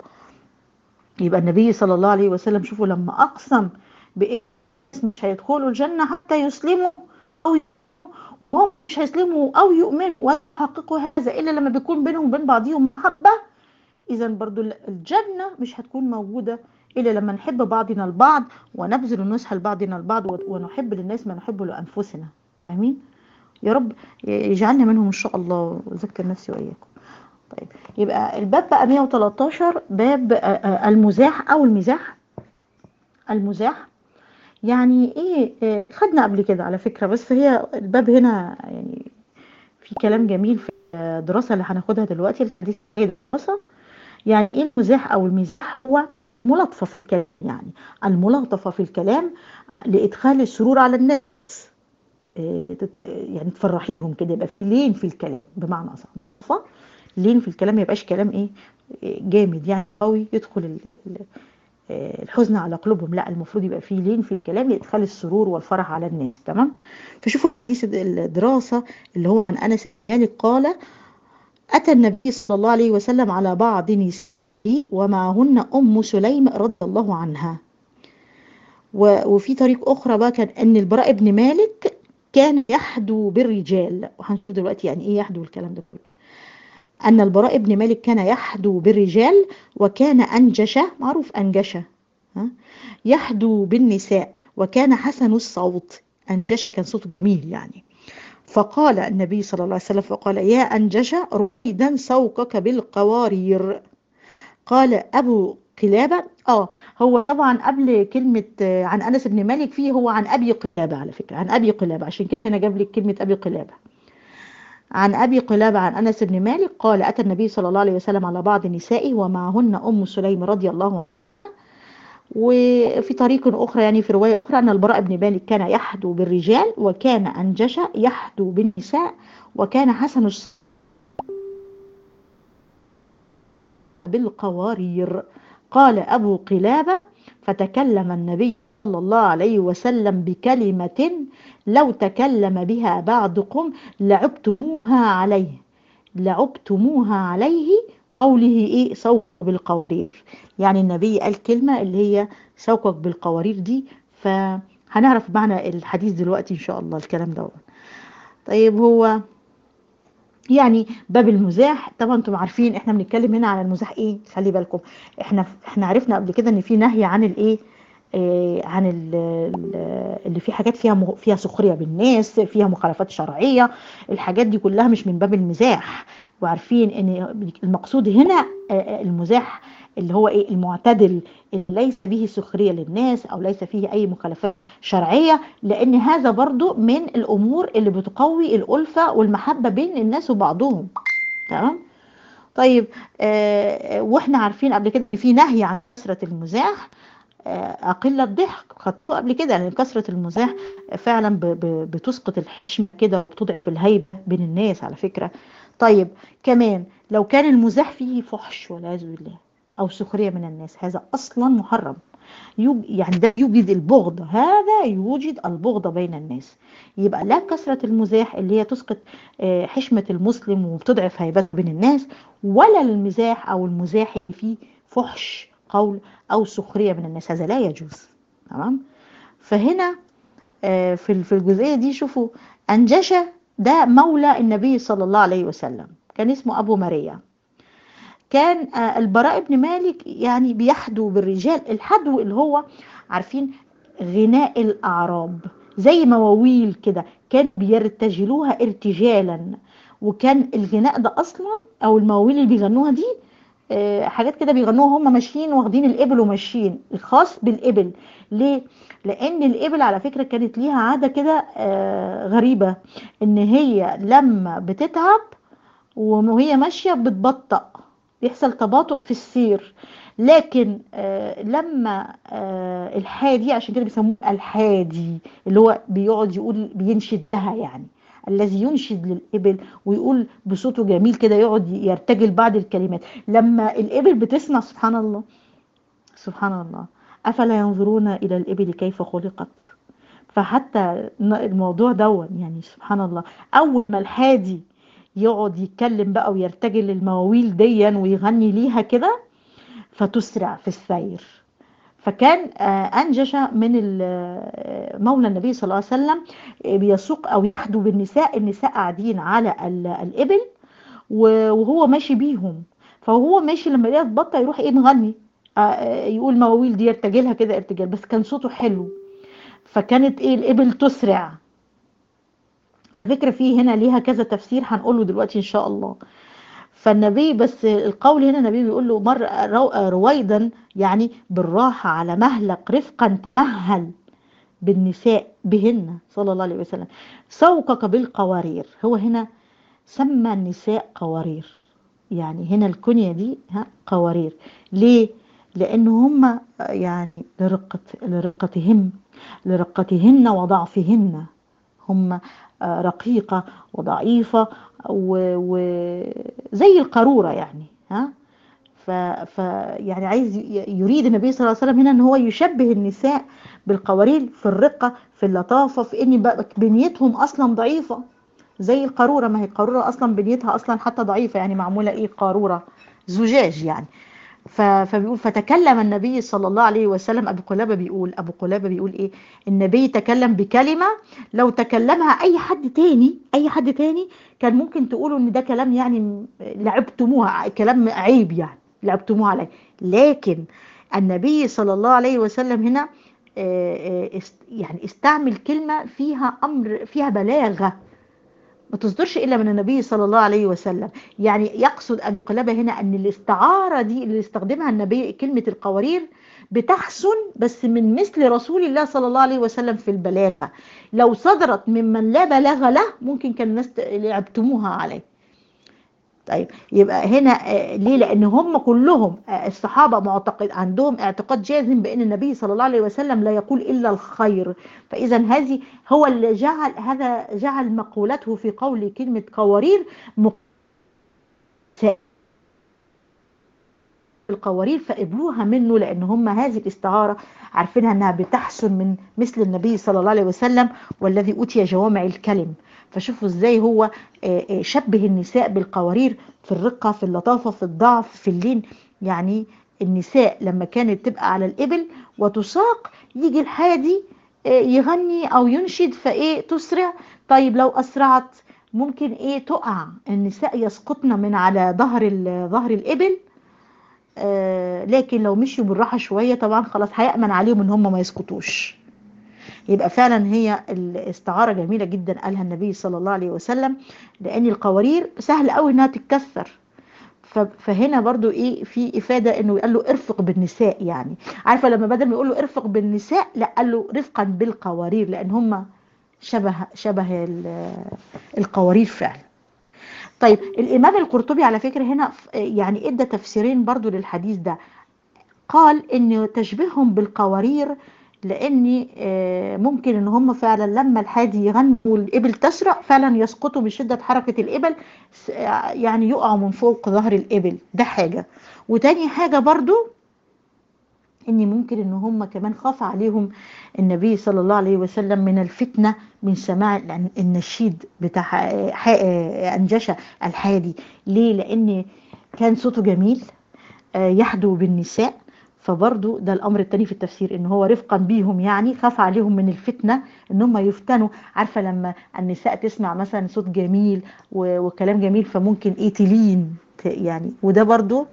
يبقى النبي صلى الله عليه وسلم شوفوا لما أقسم بإيه مش هيدخلوا الجنة حتى يسلموا أو وهم مش هيسلموا أو يؤمنوا ويحققوا هذا إلا لما بيكون بينهم وبين بعضهم محبة إذا برضو الجنة مش هتكون موجودة إلا لما نحب بعضنا البعض ونبذل النصح لبعضنا البعض ونحب للناس ما نحب لأنفسنا آمين يا رب يجعلنا منهم إن شاء الله وذكر نفسي وإياكم طيب يبقى الباب بقى 113 باب المزاح أو المزاح المزاح يعني ايه خدنا قبل كده على فكرة بس هي الباب هنا يعني في كلام جميل في الدراسة اللي هناخدها دلوقتي الحديث الدراسة يعني ايه المزاح او المزاح هو ملاطفة في الكلام يعني الملاطفة في الكلام لإدخال السرور على الناس يعني تفرحيهم كده يبقى في لين في الكلام بمعنى أصح لين في الكلام ما يبقاش كلام ايه جامد يعني قوي يدخل الحزن على قلوبهم لا المفروض يبقى فيه لين في الكلام لإدخال السرور والفرح على الناس تمام فشوفوا الدراسة اللي هو عن أنس مالك قال أتى النبي صلى الله عليه وسلم على بعض نسائه ومعهن أم سليم رضي الله عنها وفي طريق أخرى بقى كان أن البراء بن مالك كان يحدو بالرجال وهنشوف دلوقتي يعني إيه يحدو الكلام ده كله أن البراء بن مالك كان يحدو بالرجال وكان أنجشة معروف أنجشة يحدو بالنساء وكان حسن الصوت أنجش كان صوته جميل يعني فقال النبي صلى الله عليه وسلم فقال يا أنجشة رويدا سوقك بالقوارير قال أبو قلابة آه هو طبعا قبل كلمة عن أنس بن مالك فيه هو عن أبي قلابة على فكرة عن أبي قلابة عشان كده أنا جاب لك كلمة أبي قلابة عن أبي قلابة عن أنس بن مالك قال أتى النبي صلى الله عليه وسلم على بعض نسائه ومعهن أم سليم رضي الله عنها وفي طريق أخرى يعني في رواية أخرى أن البراء بن مالك كان يحدو بالرجال وكان أنجش يحدو بالنساء وكان حسن بالقوارير قال أبو قلابة فتكلم النبي صلى الله عليه وسلم بكلمة لو تكلم بها بعضكم لعبتموها عليه لعبتموها عليه قوله ايه سوق بالقوارير يعني النبي قال كلمة اللي هي سوقك بالقوارير دي فهنعرف معنى الحديث دلوقتي ان شاء الله الكلام ده طيب هو يعني باب المزاح طبعا انتم عارفين احنا بنتكلم هنا عن المزاح ايه خلي بالكم احنا احنا عرفنا قبل كده ان في نهي عن الايه آه عن ال اللي في حاجات فيها مغ- فيها سخريه بالناس فيها مخالفات شرعيه الحاجات دي كلها مش من باب المزاح وعارفين ان المقصود هنا آه المزاح اللي هو ايه المعتدل اللي ليس به سخريه للناس او ليس فيه اي مخالفات شرعيه لان هذا برضو من الامور اللي بتقوي الالفه والمحبه بين الناس وبعضهم تمام طيب آه واحنا عارفين قبل كده في نهي عن كثره المزاح آه اقل الضحك خدتوه قبل كده لان كثره المزاح فعلا ب ب بتسقط الحشم كده وبتضعف الهيبه بين الناس على فكره طيب كمان لو كان المزاح فيه فحش والعياذ بالله او سخريه من الناس هذا اصلا محرم يوج- يعني ده يوجد البغض هذا يوجد البغض بين الناس يبقى لا كثرة المزاح اللي هي تسقط آه، حشمة المسلم وبتضعف هيبته بين الناس ولا المزاح أو المزاح اللي فيه فحش قول أو سخرية من الناس هذا لا يجوز تمام فهنا آه، في في الجزئية دي شوفوا أنجشة ده مولى النبي صلى الله عليه وسلم كان اسمه أبو ماريا كان آه، البراء بن مالك يعني بيحدو بالرجال الحدو اللي هو عارفين غناء الأعراب زي مواويل كده كان بيرتجلوها ارتجالا وكان الغناء ده أصلا أو المواويل اللي بيغنوها دي آه، حاجات كده بيغنوها هم ماشيين واخدين الإبل وماشيين الخاص بالإبل ليه؟ لأن الإبل على فكرة كانت ليها عادة كده آه، غريبة إن هي لما بتتعب وهي ماشية بتبطأ بيحصل تباطؤ في السير لكن آه لما آه الحادي عشان كده بيسموه الحادي اللي هو بيقعد يقول بينشد لها يعني الذي ينشد للإبل ويقول بصوته جميل كده يقعد يرتجل بعض الكلمات لما الإبل بتسمع سبحان الله سبحان الله أفلا ينظرون إلى الإبل كيف خلقت فحتى الموضوع دون يعني سبحان الله أول ما الحادي يقعد يتكلم بقى ويرتجل المواويل ديا ويغني ليها كده فتسرع في السير فكان آه، أنجش من ال- آه، مولى النبي صلى الله عليه وسلم آه، بيسوق أو يحدو بالنساء النساء قاعدين على ال- الإبل و- وهو ماشي بيهم فهو ماشي لما يلاقيها تبطأ يروح ايه مغني آه، آه، يقول مواويل دي يرتجلها كده ارتجال بس كان صوته حلو فكانت ايه الإبل تسرع فكرة فيه هنا ليها كذا تفسير هنقوله دلوقتي إن شاء الله فالنبي بس القول هنا النبي بيقول له مر رو- رويدا يعني بالراحة على مهلك رفقا تمهل بالنساء بهن صلى الله عليه وسلم سوقك بالقوارير هو هنا سمى النساء قوارير يعني هنا الكنية دي ها قوارير ليه؟ لأن هم يعني لرقة لرقتهم لرقتهن وضعفهن هم آه، رقيقة وضعيفة وزي القارورة يعني ها ف, ف يعني عايز ي- يريد النبي صلى الله عليه وسلم هنا ان هو يشبه النساء بالقوارير في الرقة في اللطافة في ان بقى بنيتهم اصلا ضعيفة زي القارورة ما هي القارورة اصلا بنيتها اصلا حتى ضعيفة يعني معمولة ايه قارورة زجاج يعني ف- فبيقول فتكلم النبي صلى الله عليه وسلم ابو قلابه بيقول ابو قلابه بيقول ايه النبي تكلم بكلمه لو تكلمها اي حد تاني اي حد تاني كان ممكن تقولوا ان ده كلام يعني م- لعبتموها كلام عيب يعني لعبتموها عليه لكن النبي صلى الله عليه وسلم هنا آه، آه، است- يعني استعمل كلمه فيها امر فيها بلاغه ما تصدرش الا من النبي صلى الله عليه وسلم يعني يقصد ان قلبه هنا ان الاستعاره دي اللي استخدمها النبي كلمه القوارير بتحسن بس من مثل رسول الله صلى الله عليه وسلم في البلاغه لو صدرت ممن لا بلاغ له ممكن كان الناس ت- يعبتموها عليه طيب يبقى هنا آه، ليه لان هم كلهم آه، الصحابه معتقد عندهم اعتقاد جازم بان النبي صلى الله عليه وسلم لا يقول الا الخير فاذا هذه هو اللي جعل هذا جعل مقولته في قول كلمه قوارير مق- القوارير فقبلوها منه لان هم هذه الاستعاره عارفينها انها بتحسن من مثل النبي صلى الله عليه وسلم والذي اوتي جوامع الكلم فشوفوا ازاي هو آه، آه، شبه النساء بالقوارير في الرقه في اللطافه في الضعف في اللين يعني النساء لما كانت تبقى على الابل وتساق يجي الحادي آه، يغني او ينشد فايه تسرع طيب لو اسرعت ممكن ايه تقع النساء يسقطن من على ظهر ال- ظهر الإبل آه لكن لو مشيوا بالراحة شوية طبعا خلاص هيأمن عليهم ان هم ما يسقطوش يبقى فعلا هي الاستعارة جميلة جدا قالها النبي صلى الله عليه وسلم لأن القوارير سهل قوي انها تتكسر ف- فهنا برضو ايه في افاده انه قال له ارفق بالنساء يعني عارفه لما بدل ما يقول له ارفق بالنساء لا قال له رفقا بالقوارير لان هم شبه شبه ال- القوارير فعلا طيب الامام القرطبي على فكره هنا ف- يعني ادى تفسيرين برضو للحديث ده قال ان تشبيههم بالقوارير لان آه، ممكن ان هم فعلا لما الحادي يغنوا والابل تسرع فعلا يسقطوا بشده حركه الابل س- آه، يعني يقعوا من فوق ظهر الابل ده حاجه وتاني حاجه برضو ان ممكن ان هم كمان خاف عليهم النبي صلى الله عليه وسلم من الفتنه من سماع الن- النشيد بتاع ح- ح- انجشه الحادي ليه لان كان صوته جميل آه، يحدو بالنساء فبرضو ده الامر التاني في التفسير ان هو رفقا بيهم يعني خاف عليهم من الفتنه ان هم يفتنوا عارفه لما النساء تسمع مثلا صوت جميل و- وكلام جميل فممكن ايه تلين ت- يعني وده برضو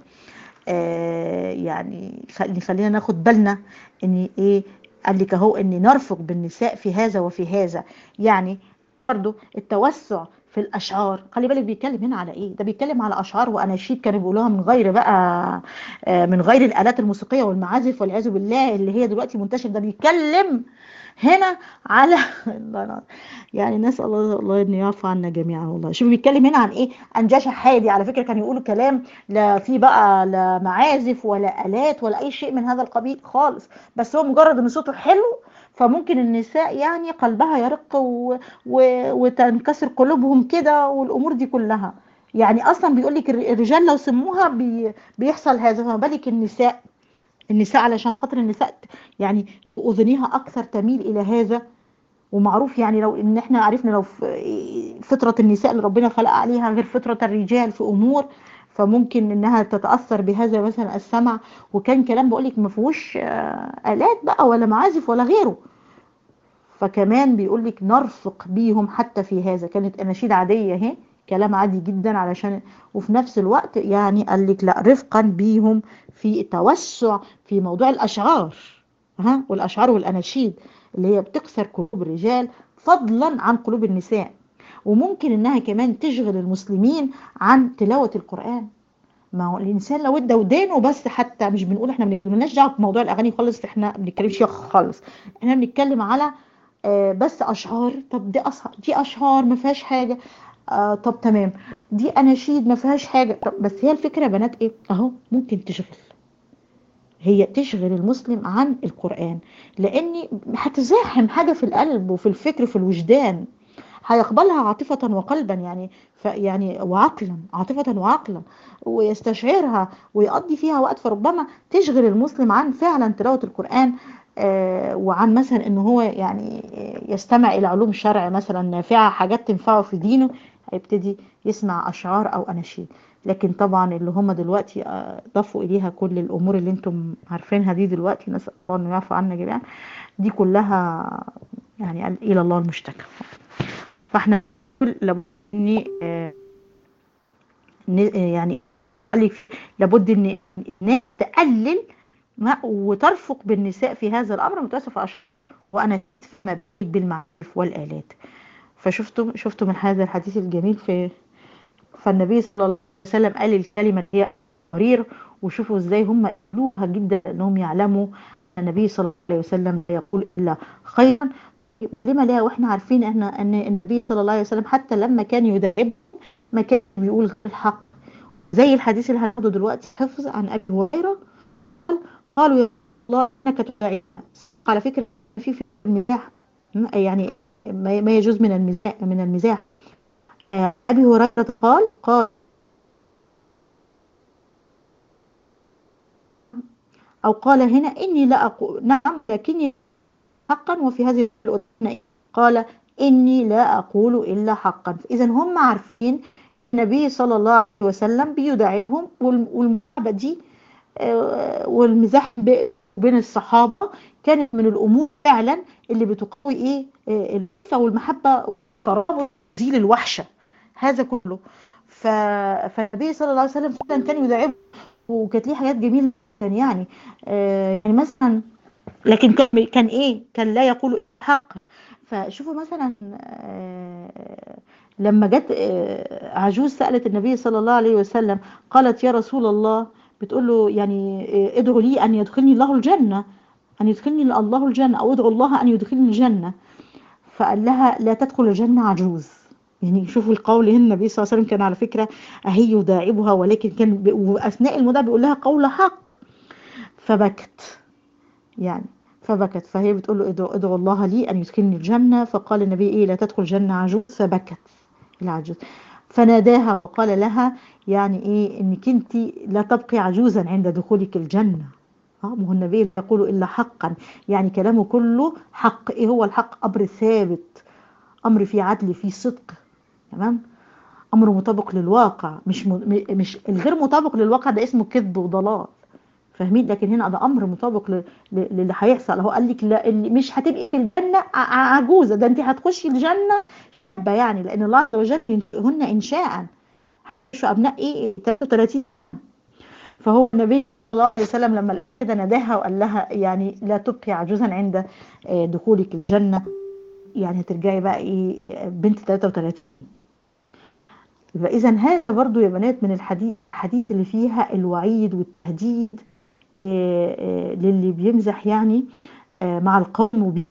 آه يعني خل- خلينا ناخد بالنا ان ايه قال لك اهو ان نرفق بالنساء في هذا وفي هذا يعني برضو التوسع في الاشعار خلي بالك بيتكلم هنا على ايه ده بيتكلم على اشعار واناشيد كانوا بيقولوها من غير بقى آه، من غير الالات الموسيقيه والمعازف والعياذ بالله اللي هي دلوقتي منتشر ده بيتكلم هنا على الله أنا- يعني نسال الله الله ان يعفو عنا جميعا والله شوف بيتكلم هنا عن ايه عن جشع حادي على فكره كانوا يقولوا كلام لا في بقى لا معازف ولا الات ولا اي شيء من هذا القبيل خالص بس هو مجرد ان صوته حلو فممكن النساء يعني قلبها يرق و... و... وتنكسر قلوبهم كده والامور دي كلها يعني اصلا بيقول لك الرجال لو سموها بي... بيحصل هذا فما بالك النساء النساء علشان خاطر النساء يعني اذنها اكثر تميل الى هذا ومعروف يعني لو ان احنا عرفنا لو في- فطره النساء اللي ربنا خلق عليها غير فطره الرجال في امور فممكن انها تتاثر بهذا مثلا السمع وكان كلام بقول لك ما فيهوش آه، الات بقى ولا معازف ولا غيره فكمان بيقول لك نرفق بيهم حتى في هذا كانت اناشيد عاديه اهي كلام عادي جدا علشان وفي نفس الوقت يعني قال لك لا رفقا بيهم في التوسع في موضوع الاشعار ها والاشعار والاناشيد اللي هي بتكسر قلوب الرجال فضلا عن قلوب النساء وممكن انها كمان تشغل المسلمين عن تلاوه القران ما هو الانسان لو ادى ودانه بس حتى مش بنقول احنا ما بنلناش دعوه بموضوع الاغاني خالص احنا ما بنتكلمش خالص احنا بنتكلم على آه، بس اشعار طب دي أصح... دي اشعار ما فيهاش حاجه آه طب تمام دي اناشيد ما فيهاش حاجه طب بس هي الفكره يا بنات ايه اهو ممكن تشغل هي تشغل المسلم عن القران لان هتزاحم حاجه في القلب وفي الفكر في الوجدان هيقبلها عاطفة وقلبا يعني ف يعني وعقلا عاطفة وعقلا ويستشعرها ويقضي فيها وقت فربما تشغل المسلم عن فعلا تلاوة القرآن آه، وعن مثلا ان هو يعني يستمع الى علوم شرع مثلا نافعة حاجات تنفعه في دينه هيبتدي يسمع اشعار او اناشيد لكن طبعا اللي هم دلوقتي آه، ضافوا اليها كل الامور اللي انتم عارفينها دي دلوقتي نسال الله انه يعفو عنا جميعا دي كلها يعني الى الله المشتكى فاحنا نقول لابد ان آه، ن- يعني قال لك لابد ان الناس تقلل ما وترفق بالنساء في هذا الامر متاسف أشهر وانا ما بالمعارف والالات فشفتم شفتم من هذا الحديث الجميل في فالنبي صلى الله عليه وسلم قال الكلمه اللي هي قرير وشوفوا ازاي هم قالوها جدا انهم يعلموا أن النبي صلى الله عليه وسلم لا يقول الا خيرا لما لا واحنا عارفين ان ان النبي صلى الله عليه وسلم حتى لما كان يدعب ما كان بيقول غير الحق زي الحديث اللي هناخده دلوقتي حفظ عن ابي هريره قال قالوا يا الله انك تدعي على فكره في في المزاح يعني ما ما يجوز من المزاح من المزاح آه، ابي هريره قال قال او قال هنا اني لا اقول نعم لكني حقا وفي هذه الأذن قال إني لا أقول إلا حقا إذا هم عارفين النبي صلى الله عليه وسلم بيدعيهم وال- والمحبة دي آه، والمزاح ب- بين الصحابة كانت من الأمور فعلا اللي بتقوي إيه آه، الألفة والمحبة والقرابة وتزيل الوحشة هذا كله ف... فالنبي صلى الله عليه وسلم فعلا كان يداعبه وكانت ليه حاجات جميله جدا يعني آه يعني مثلا لكن كان كان ايه كان لا يقول حق فشوفوا مثلا آه لما جت آه عجوز سألت النبي صلى الله عليه وسلم قالت يا رسول الله بتقول له يعني آه ادعو لي ان يدخلني الله الجنه ان يدخلني الله الجنه او ادعو الله ان يدخلني الجنه فقال لها لا تدخل الجنه عجوز يعني شوفوا القول هنا النبي صلى الله عليه وسلم كان على فكره اهي يداعبها ولكن كان واثناء المداعبه بيقول لها قول حق فبكت يعني فبكت فهي بتقول له ادعو, ادعو الله لي ان يدخلني الجنه فقال النبي ايه لا تدخل الجنه عجوز فبكت العجوز فناداها وقال لها يعني ايه انك انت لا تبقي عجوزا عند دخولك الجنه اه ما هو النبي يقول الا حقا يعني كلامه كله حق ايه هو الحق امر ثابت امر فيه عدل فيه صدق تمام امر مطابق للواقع مش م... مش الغير مطابق للواقع ده اسمه كذب وضلال فاهمين لكن هنا ده امر مطابق ل... ل... للي هيحصل هو قال لك لا اللي مش هتبقي في الجنه ع... عجوزه ده انت هتخشي الجنه يعني لان الله عز وجل هن انشاء شو ابناء ايه 33 فهو النبي صلى الله عليه وسلم لما كده ناداها وقال لها يعني لا تبقي عجوزا عند دخولك الجنه يعني هترجعي بقى ايه بنت 33 يبقى اذا هذا برضو يا بنات من الحديث الحديث اللي فيها الوعيد والتهديد للي بيمزح يعني مع القوم وبي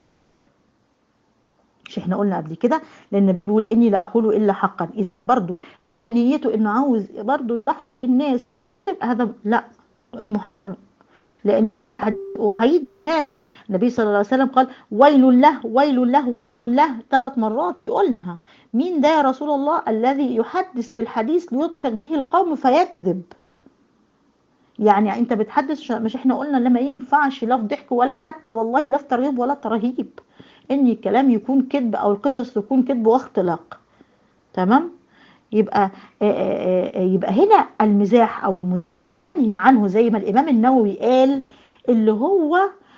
مش احنا قلنا قبل كده لان بيقول اني لا اقول الا حقا اذا برضو نيته انه عاوز برضو يضحك الناس هذا لا محرم لان وعيد النبي صلى الله عليه وسلم قال ويل له ويل له له ثلاث مرات يقولها مين ده يا رسول الله الذي يحدث الحديث ليضحك به القوم فيكذب يعني انت بتحدث مش احنا قلنا لما ينفعش لا ضحك ولا والله لا ترغيب ولا ترهيب ان الكلام يكون كذب او القصص تكون كذب واختلاق تمام يبقى يبقى هنا المزاح او عنه زي ما الامام النووي قال اللي هو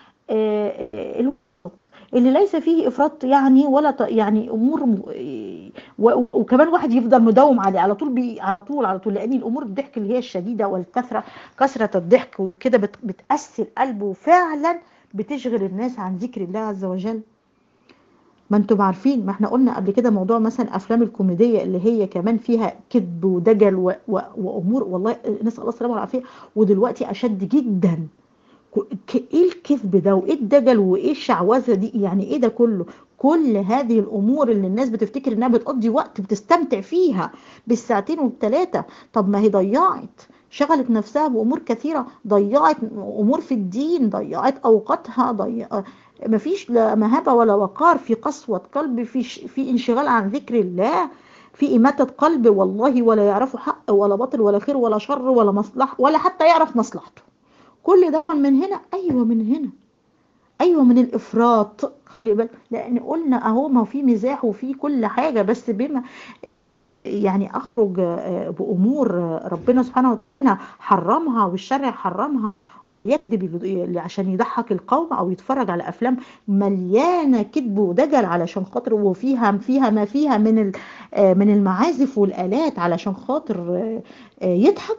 اللي ليس فيه افراط يعني ولا يعني امور م... وكمان واحد يفضل مداوم عليه على طول بي... على طول على طول لان الامور الضحك اللي هي الشديده والكثره كثره الضحك وكده بت... بتاسي القلب وفعلا بتشغل الناس عن ذكر الله عز وجل ما انتم عارفين ما احنا قلنا قبل كده موضوع مثلا افلام الكوميديه اللي هي كمان فيها كذب ودجل و... و... وامور والله نسال الله السلامه والعافيه ودلوقتي اشد جدا ايه الكذب ده وايه الدجل وايه الشعوذه دي يعني ايه ده كله كل هذه الامور اللي الناس بتفتكر انها بتقضي وقت بتستمتع فيها بالساعتين والثلاثه طب ما هي ضيعت شغلت نفسها بامور كثيره ضيعت امور في الدين ضيعت اوقاتها ضيع مفيش لا مهابه ولا وقار في قسوه قلب في في انشغال عن ذكر الله في إماتة قلب والله ولا يعرفوا حق ولا باطل ولا خير ولا شر ولا مصلحة ولا حتى يعرف مصلحته كل ده من هنا ايوه من هنا ايوه من الافراط لان قلنا اهو ما في مزاح وفي كل حاجه بس بما يعني اخرج بامور ربنا سبحانه وتعالى حرمها والشرع حرمها يكذب عشان يضحك القوم او يتفرج على افلام مليانه كذب ودجل علشان خاطر وفيها فيها ما فيها من من المعازف والالات علشان خاطر يضحك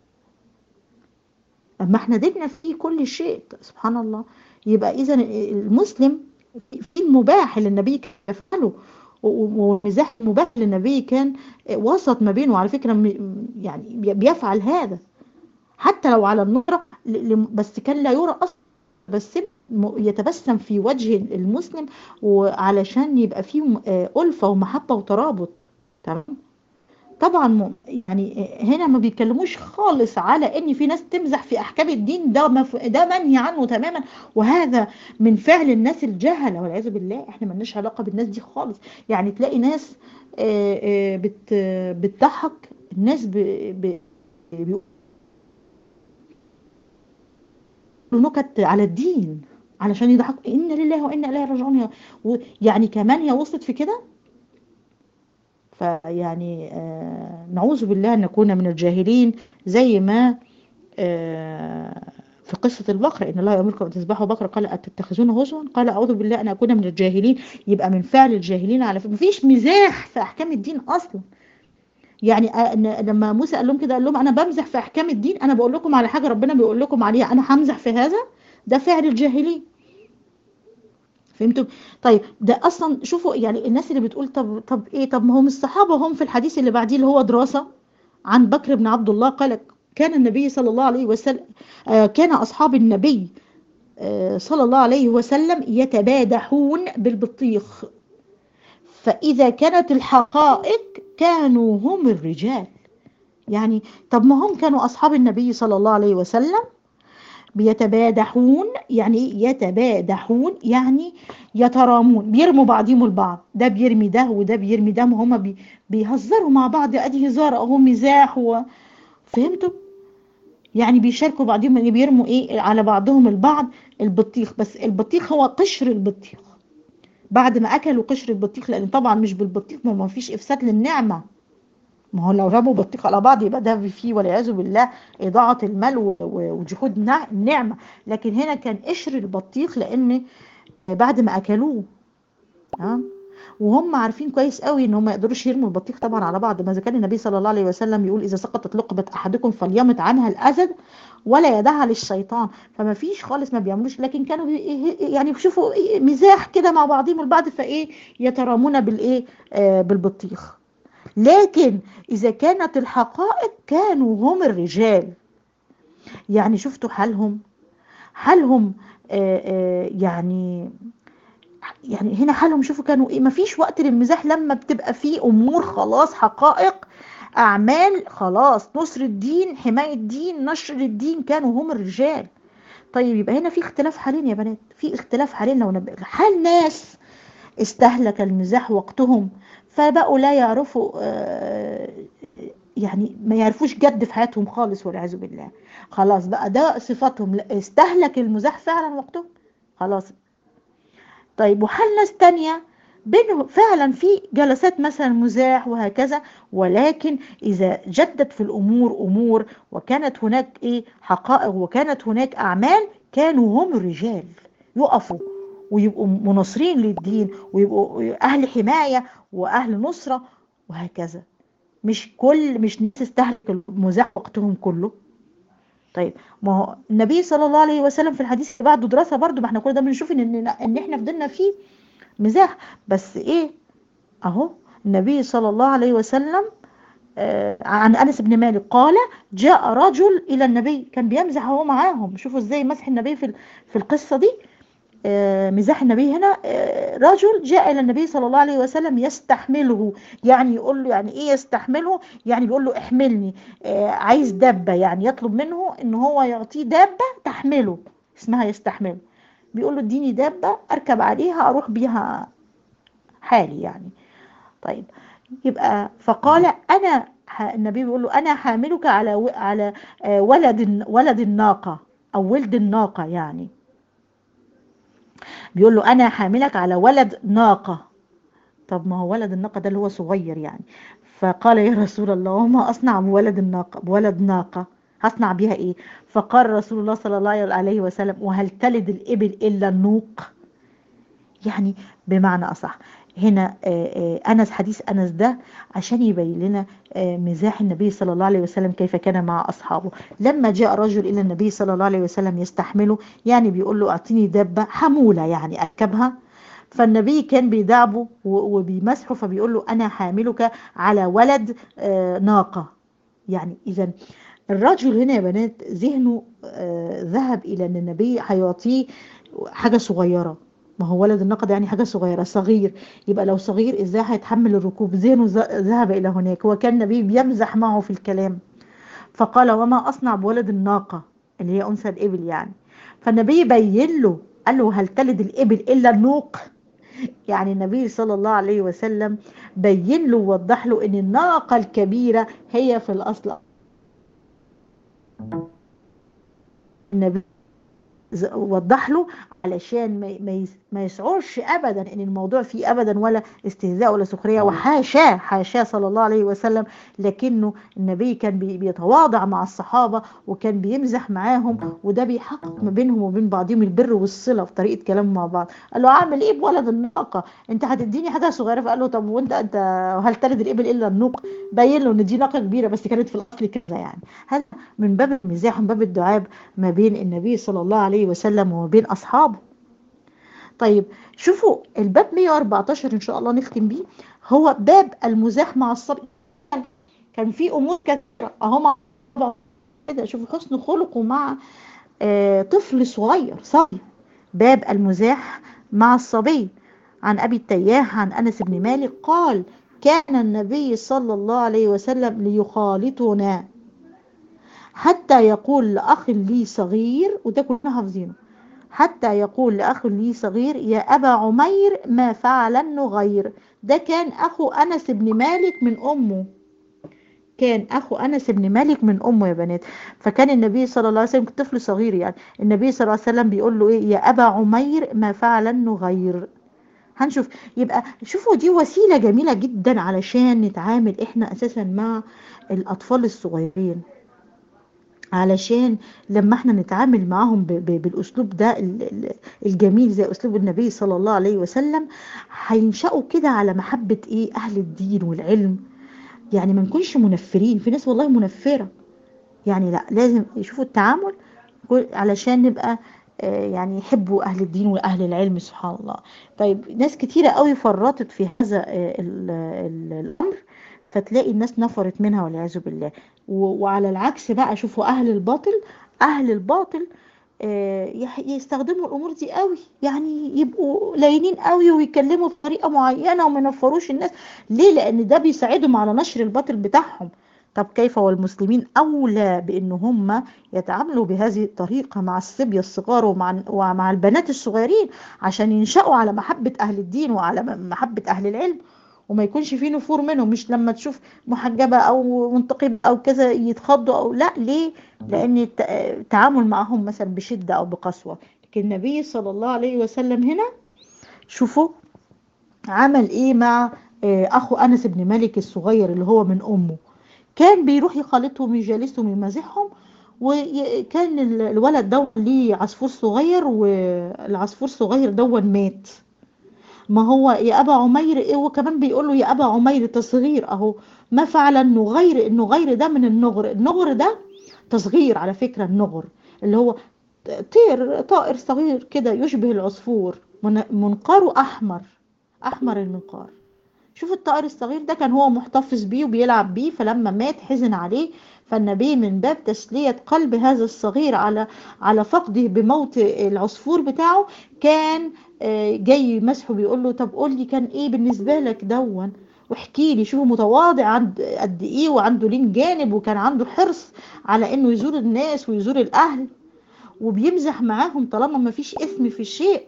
اما احنا ديننا فيه كل شيء سبحان الله يبقى اذا المسلم في المباح اللي النبي كان يفعله ومزاح المباح اللي النبي كان وسط ما بينه على فكره يعني بيفعل هذا حتى لو على النظره بس كان لا يرى اصلا بس يتبسم في وجه المسلم وعلشان يبقى فيه ألفة ومحبة وترابط تمام طبعا يعني هنا ما بيتكلموش خالص على ان في ناس تمزح في احكام الدين ده مف... ده منهي عنه تماما وهذا من فعل الناس الجهله والعياذ بالله احنا مالناش علاقه بالناس دي خالص يعني تلاقي ناس بت... بتضحك الناس ب... ب... نكت على الدين علشان يضحكوا ان لله وانا اليه راجعون يعني كمان هي وصلت في كده فيعني آه نعوذ بالله أن نكون من الجاهلين زي ما آه في قصة البقرة إن الله يأمركم أن تذبحوا بقرة قال أتتخذون هزوا قال أعوذ بالله أن أكون من الجاهلين يبقى من فعل الجاهلين على فكرة مفيش مزاح في أحكام الدين أصلا يعني أ- لما موسى قال لهم كده قال لهم انا بمزح في احكام الدين انا بقول لكم على حاجه ربنا بيقول لكم عليها انا همزح في هذا ده فعل الجاهليه فهمتوا طيب ده اصلا شوفوا يعني الناس اللي بتقول طب طب ايه طب ما هم الصحابه هم في الحديث اللي بعديه اللي هو دراسه عن بكر بن عبد الله قال كان النبي صلى الله عليه وسلم آه كان اصحاب النبي آه صلى الله عليه وسلم يتبادحون بالبطيخ فاذا كانت الحقائق كانوا هم الرجال يعني طب ما هم كانوا اصحاب النبي صلى الله عليه وسلم بيتبادحون يعني ايه يتبادحون يعني يترامون بيرموا بعضهم البعض ده بيرمي ده وده بيرمي ده ما هما بي بيهزروا مع بعض ادي هزار اهو مزاح و... فهمتوا يعني بيشاركوا بعضهم يعني بيرموا ايه على بعضهم البعض البطيخ بس البطيخ هو قشر البطيخ بعد ما اكلوا قشر البطيخ لان طبعا مش بالبطيخ ما ما فيش افساد للنعمه ما هو لو رموا بطيخ على بعض يبقى ده فيه والعياذ بالله إضاعة المال و- و- وجحود نع- النعمة لكن هنا كان قشر البطيخ لأن بعد ما أكلوه تمام وهم عارفين كويس قوي ان هم ما يقدروش يرموا البطيخ طبعا على بعض ما اذا كان النبي صلى الله عليه وسلم يقول اذا سقطت لقمه احدكم فليمت عنها الاسد ولا يدعها للشيطان فما فيش خالص ما بيعملوش لكن كانوا بي- يعني شوفوا إيه مزاح كده مع بعضهم البعض فايه يترامون بالايه آه بالبطيخ لكن إذا كانت الحقائق كانوا هم الرجال يعني شفتوا حالهم حالهم آه، آه، يعني يعني هنا حالهم شوفوا كانوا ايه مفيش وقت للمزاح لما بتبقى فيه امور خلاص حقائق اعمال خلاص نصر الدين حماية الدين نشر الدين كانوا هم الرجال طيب يبقى هنا في اختلاف حالين يا بنات في اختلاف حالين لو نبقى حال ناس استهلك المزاح وقتهم فبقوا لا يعرفوا آه، يعني ما يعرفوش جد في حياتهم خالص والعياذ بالله خلاص بقى ده صفاتهم لا، استهلك المزاح فعلا وقتهم خلاص طيب وحال ناس تانية بينهم فعلا في جلسات مثلا مزاح وهكذا ولكن إذا جدت في الأمور أمور وكانت هناك إيه حقائق وكانت هناك أعمال كانوا هم الرجال يقفوا ويبقوا مناصرين للدين ويبقوا أهل حماية وأهل نصرة وهكذا مش كل مش ناس استهلك المزاح وقتهم كله طيب ما هو النبي صلى الله عليه وسلم في الحديث اللي بعده دراسة برضو ما احنا كل ده بنشوف ان ان إن احنا فضلنا فيه مزاح بس ايه اهو النبي صلى الله عليه وسلم آه عن انس بن مالك قال جاء رجل الى النبي كان بيمزح هو معاهم شوفوا ازاي مسح النبي في ال- في القصة دي آه، مزاح النبي هنا آه، رجل جاء الى النبي صلى الله عليه وسلم يستحمله يعني يقول له يعني ايه يستحمله يعني بيقول له احملني آه، عايز دابة يعني يطلب منه ان هو يعطيه دابة تحمله اسمها يستحمله بيقول له اديني دابة اركب عليها اروح بيها حالي يعني طيب يبقى فقال انا ح- النبي بيقول له انا حاملك على و- على آه، ولد ولد الناقة او ولد الناقة يعني بيقول له انا حاملك على ولد ناقة طب ما هو ولد الناقة ده اللي هو صغير يعني فقال يا رسول الله وما أصنع بولد الناقة بولد ناقة هصنع بيها إيه فقال رسول الله صلى الله عليه وسلم وهل تلد الإبل إلا النوق يعني بمعنى أصح هنا آه، آه، أنس حديث أنس ده عشان يبين لنا آه، مزاح النبي صلى الله عليه وسلم كيف كان مع أصحابه لما جاء رجل إلى النبي صلى الله عليه وسلم يستحمله يعني بيقول له أعطيني دابة حمولة يعني أركبها فالنبي كان بيدعبه و- وبيمسحه فبيقول له أنا حاملك على ولد آه، ناقة يعني إذا الرجل هنا يا بنات ذهنه آه، ذهب إلى أن النبي هيعطيه حاجة صغيرة ما هو ولد الناقة ده يعني حاجة صغيرة صغير يبقى لو صغير ازاي هيتحمل الركوب ذهنه ذ- ذهب إلى هناك هو كان النبي بيمزح معه في الكلام فقال وما أصنع بولد الناقة اللي هي أنثى الإبل يعني فالنبي بين له قال له هل تلد الإبل إلا النوق يعني النبي صلى الله عليه وسلم بين له ووضح له ان الناقة الكبيرة هي في الأصل النبي ز- وضح له علشان ما ما يس- ما يشعرش ابدا ان الموضوع فيه ابدا ولا استهزاء ولا سخريه وحاشاه حاشاه صلى الله عليه وسلم لكنه النبي كان بي- بيتواضع مع الصحابه وكان بيمزح معاهم وده بيحقق ما بينهم وبين بعضهم البر والصله في طريقه كلام مع بعض قال له اعمل ايه بولد الناقه انت هتديني حاجه صغيره فقال له طب وانت انت هل تلد الابل الا النوق باين له ان دي ناقه كبيره بس كانت في الاصل كذا يعني هذا من باب المزاح من باب الدعاب ما بين النبي صلى الله عليه وسلم وما بين اصحابه طيب شوفوا الباب 114 ان شاء الله نختم بيه هو باب المزاح مع الصبي كان في امور كثيره اهو مع بعض كده شوفوا حسن خلقه مع آه، طفل صغير صبي باب المزاح مع الصبي عن ابي التياح عن انس بن مالك قال كان النبي صلى الله عليه وسلم ليخالطنا حتى يقول لاخ لي صغير وده كلنا حافظينه حتى يقول لأخ لي صغير يا أبا عمير ما فعل النغير ده كان أخو أنس بن مالك من أمه كان أخو أنس بن مالك من أمه يا بنات فكان النبي صلى الله عليه وسلم طفل صغير يعني النبي صلى الله عليه وسلم بيقول له إيه يا أبا عمير ما فعل النغير هنشوف يبقى شوفوا دي وسيلة جميلة جدا علشان نتعامل احنا اساسا مع الاطفال الصغيرين علشان لما احنا نتعامل معاهم ب- ب- بالاسلوب ده ال- ال- الجميل زي اسلوب النبي صلى الله عليه وسلم هينشأوا كده على محبة ايه اهل الدين والعلم يعني ما نكونش منفرين في ناس والله منفرة يعني لا لازم يشوفوا التعامل كل- علشان نبقى آه، يعني يحبوا اهل الدين واهل العلم سبحان الله طيب ناس كتيرة قوي فرطت في هذا آه، ال- ال- الامر فتلاقي الناس نفرت منها والعياذ بالله و- وعلى العكس بقى شوفوا اهل الباطل اهل الباطل آه، يح- يستخدموا الامور دي قوي يعني يبقوا لينين قوي ويتكلموا بطريقه معينه وما ينفروش الناس ليه لان ده بيساعدهم على نشر الباطل بتاعهم طب كيف والمسلمين اولى بان هم يتعاملوا بهذه الطريقه مع الصبيه الصغار ومع ومع البنات الصغيرين عشان ينشأوا على محبه اهل الدين وعلى محبه اهل العلم وما يكونش فيه نفور منهم مش لما تشوف محجبة أو منتقبة أو كذا يتخضوا أو لا ليه؟ لأن الت- التعامل معهم مثلا بشدة أو بقسوة لكن النبي صلى الله عليه وسلم هنا شوفوا عمل إيه مع آه، أخو أنس بن مالك الصغير اللي هو من أمه كان بيروح يخالطهم يجالسهم يمازحهم وكان ال- الولد ده ليه عصفور صغير والعصفور الصغير ده مات ما هو يا ابا عمير ايه وكمان بيقول له يا ابا عمير تصغير اهو ما فعل النغير النغير ده من النغر النغر ده تصغير على فكرة النغر اللي هو طير طائر صغير كده يشبه العصفور من- منقاره احمر احمر المنقار شوف الطائر الصغير ده كان هو محتفظ بيه وبيلعب بيه فلما مات حزن عليه فالنبي من باب تسلية قلب هذا الصغير على على فقده بموت العصفور بتاعه كان آه، جاي مسحه بيقول له طب قول لي كان ايه بالنسبة لك دون واحكي لي شوفوا متواضع عند قد ايه وعنده لين جانب وكان عنده حرص على انه يزور الناس ويزور الاهل وبيمزح معاهم طالما ما فيش اثم في الشيء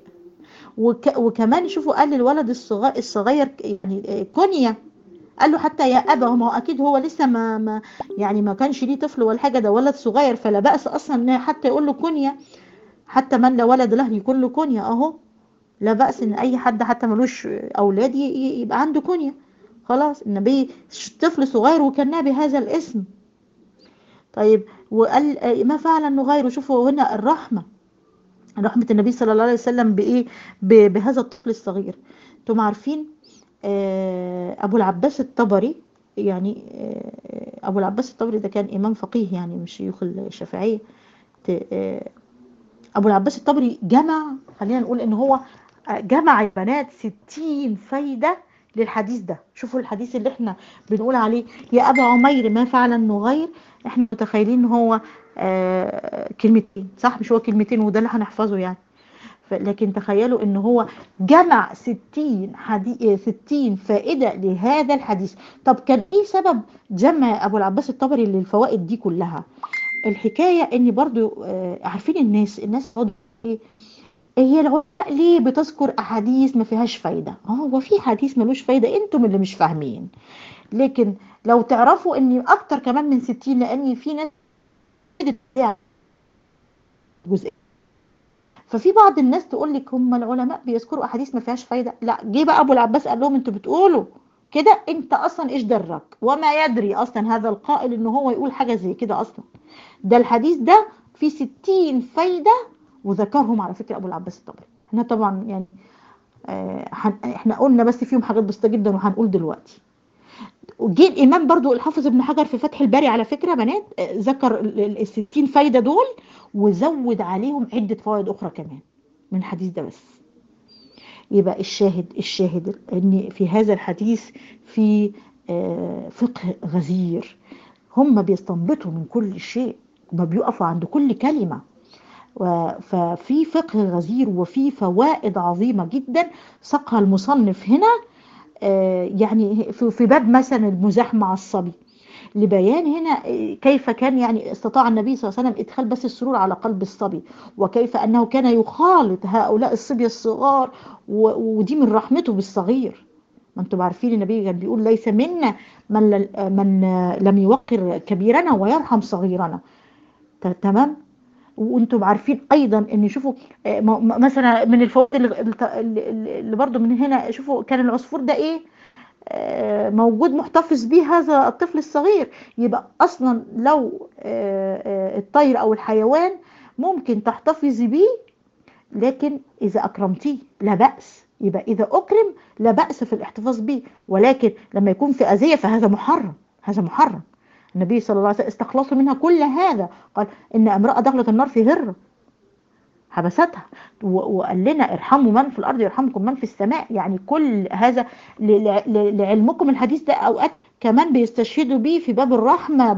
وك وكمان شوفوا قال للولد الصغير الصغير يعني آه، كنية قال له حتى يا ابا ما هو اكيد هو لسه ما, ما يعني ما كانش ليه طفل ولا حاجه ده ولد صغير فلا باس اصلا ان حتى يقول له كنيه حتى من لا ولد له يكون له كنيه اهو لا باس ان اي حد حتى ملوش اولاد ي- ي- يبقى عنده كنيه خلاص النبي طفل صغير وكناه بهذا الاسم طيب وقال آه، ما فعل النغير شوفوا هنا الرحمه رحمه النبي صلى الله عليه وسلم بايه ب- بهذا الطفل الصغير انتم عارفين آه، ابو العباس الطبري يعني آه، ابو العباس الطبري ده كان امام فقيه يعني من شيوخ الشافعيه ت- آه، ابو العباس الطبري جمع خلينا نقول ان هو جمع يا بنات 60 فايده للحديث ده شوفوا الحديث اللي احنا بنقول عليه يا ابا عمير ما فعل النغير احنا متخيلين ان هو آه كلمتين صح مش هو كلمتين وده اللي هنحفظه يعني ف- لكن تخيلوا ان هو جمع 60 حدي... 60 فائده لهذا الحديث طب كان ايه سبب جمع ابو العباس الطبري للفوائد دي كلها الحكايه ان برضو آه، عارفين الناس الناس يقعدوا إيه؟ هي العلماء ليه بتذكر احاديث ما فيهاش فايده اه هو في حديث ملوش فايده انتم اللي مش فاهمين لكن لو تعرفوا ان اكتر كمان من 60 لان في ناس جزء ففي بعض الناس تقول لك هم العلماء بيذكروا احاديث ما فيهاش فايده لا جه بقى ابو العباس قال لهم انتوا بتقولوا كده انت اصلا ايش درك وما يدري اصلا هذا القائل ان هو يقول حاجه زي كده اصلا ده الحديث ده فيه 60 فايده وذكرهم على فكره ابو العباس الطبري احنا طبعا يعني آه احنا قلنا بس فيهم حاجات بسيطه جدا وهنقول دلوقتي وجه الامام برضو الحافظ ابن حجر في فتح الباري على فكره بنات ذكر ال 60 فايده دول وزود عليهم عده فوائد اخرى كمان من الحديث ده بس يبقى الشاهد الشاهد ان في هذا الحديث في فقه غزير هم بيستنبطوا من كل شيء هم بيقفوا عند كل كلمه ففي فقه غزير وفي فوائد عظيمه جدا ساقها المصنف هنا يعني في باب مثلا المزاح مع الصبي لبيان هنا كيف كان يعني استطاع النبي صلى الله عليه وسلم ادخال بس السرور على قلب الصبي وكيف انه كان يخالط هؤلاء الصبية الصغار ودي من رحمته بالصغير ما انتم عارفين النبي كان بيقول ليس منا من من لم يوقر كبيرنا ويرحم صغيرنا تمام وانتم عارفين ايضا ان شوفوا مثلا من الفوائد اللي برضو من هنا شوفوا كان العصفور ده ايه موجود محتفظ به هذا الطفل الصغير يبقى اصلا لو الطير او الحيوان ممكن تحتفظي به لكن اذا اكرمتيه لا باس يبقى اذا اكرم لا باس في الاحتفاظ به ولكن لما يكون في اذيه فهذا محرم هذا محرم النبي صلى الله عليه وسلم استخلصوا منها كل هذا قال ان امرأة دخلت النار في هرة حبستها وقال لنا ارحموا من في الارض يرحمكم من في السماء يعني كل هذا لعلمكم الحديث ده اوقات كمان بيستشهدوا بيه في باب الرحمة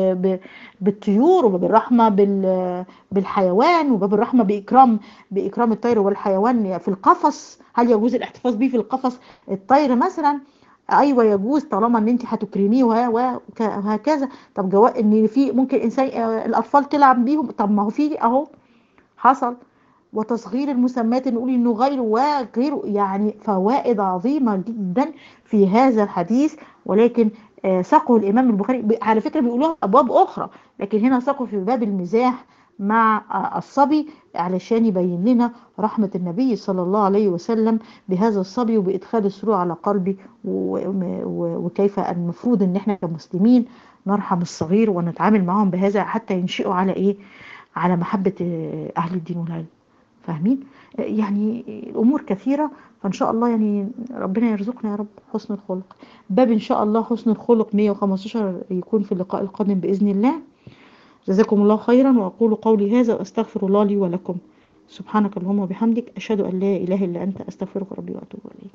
بالطيور وباب الرحمة بالحيوان وباب الرحمة بإكرام بإكرام الطير والحيوان في القفص هل يجوز الاحتفاظ به في القفص الطير مثلا ايوه يجوز طالما ان انت هتكرميه وهكذا طب جوا ان في ممكن انسان الاطفال تلعب بيهم طب ما هو في اهو حصل وتصغير المسمات نقول انه غيره وغيره يعني فوائد عظيمه جدا في هذا الحديث ولكن ساقه الامام البخاري على فكره بيقولوها ابواب اخرى لكن هنا ساقه في باب المزاح مع الصبي علشان يبين لنا رحمة النبي صلى الله عليه وسلم بهذا الصبي وبإدخال السرور على قلبي وكيف المفروض ان احنا كمسلمين نرحم الصغير ونتعامل معهم بهذا حتى ينشئوا على ايه على محبة اهل الدين والعلم فاهمين يعني الامور كثيرة فان شاء الله يعني ربنا يرزقنا يا رب حسن الخلق باب ان شاء الله حسن الخلق 115 يكون في اللقاء القادم بإذن الله جزاكم الله خيرا وأقول قولي هذا وأستغفر الله لي ولكم سبحانك اللهم وبحمدك أشهد أن لا إله إلا أنت أستغفرك ربي وأتوب إليك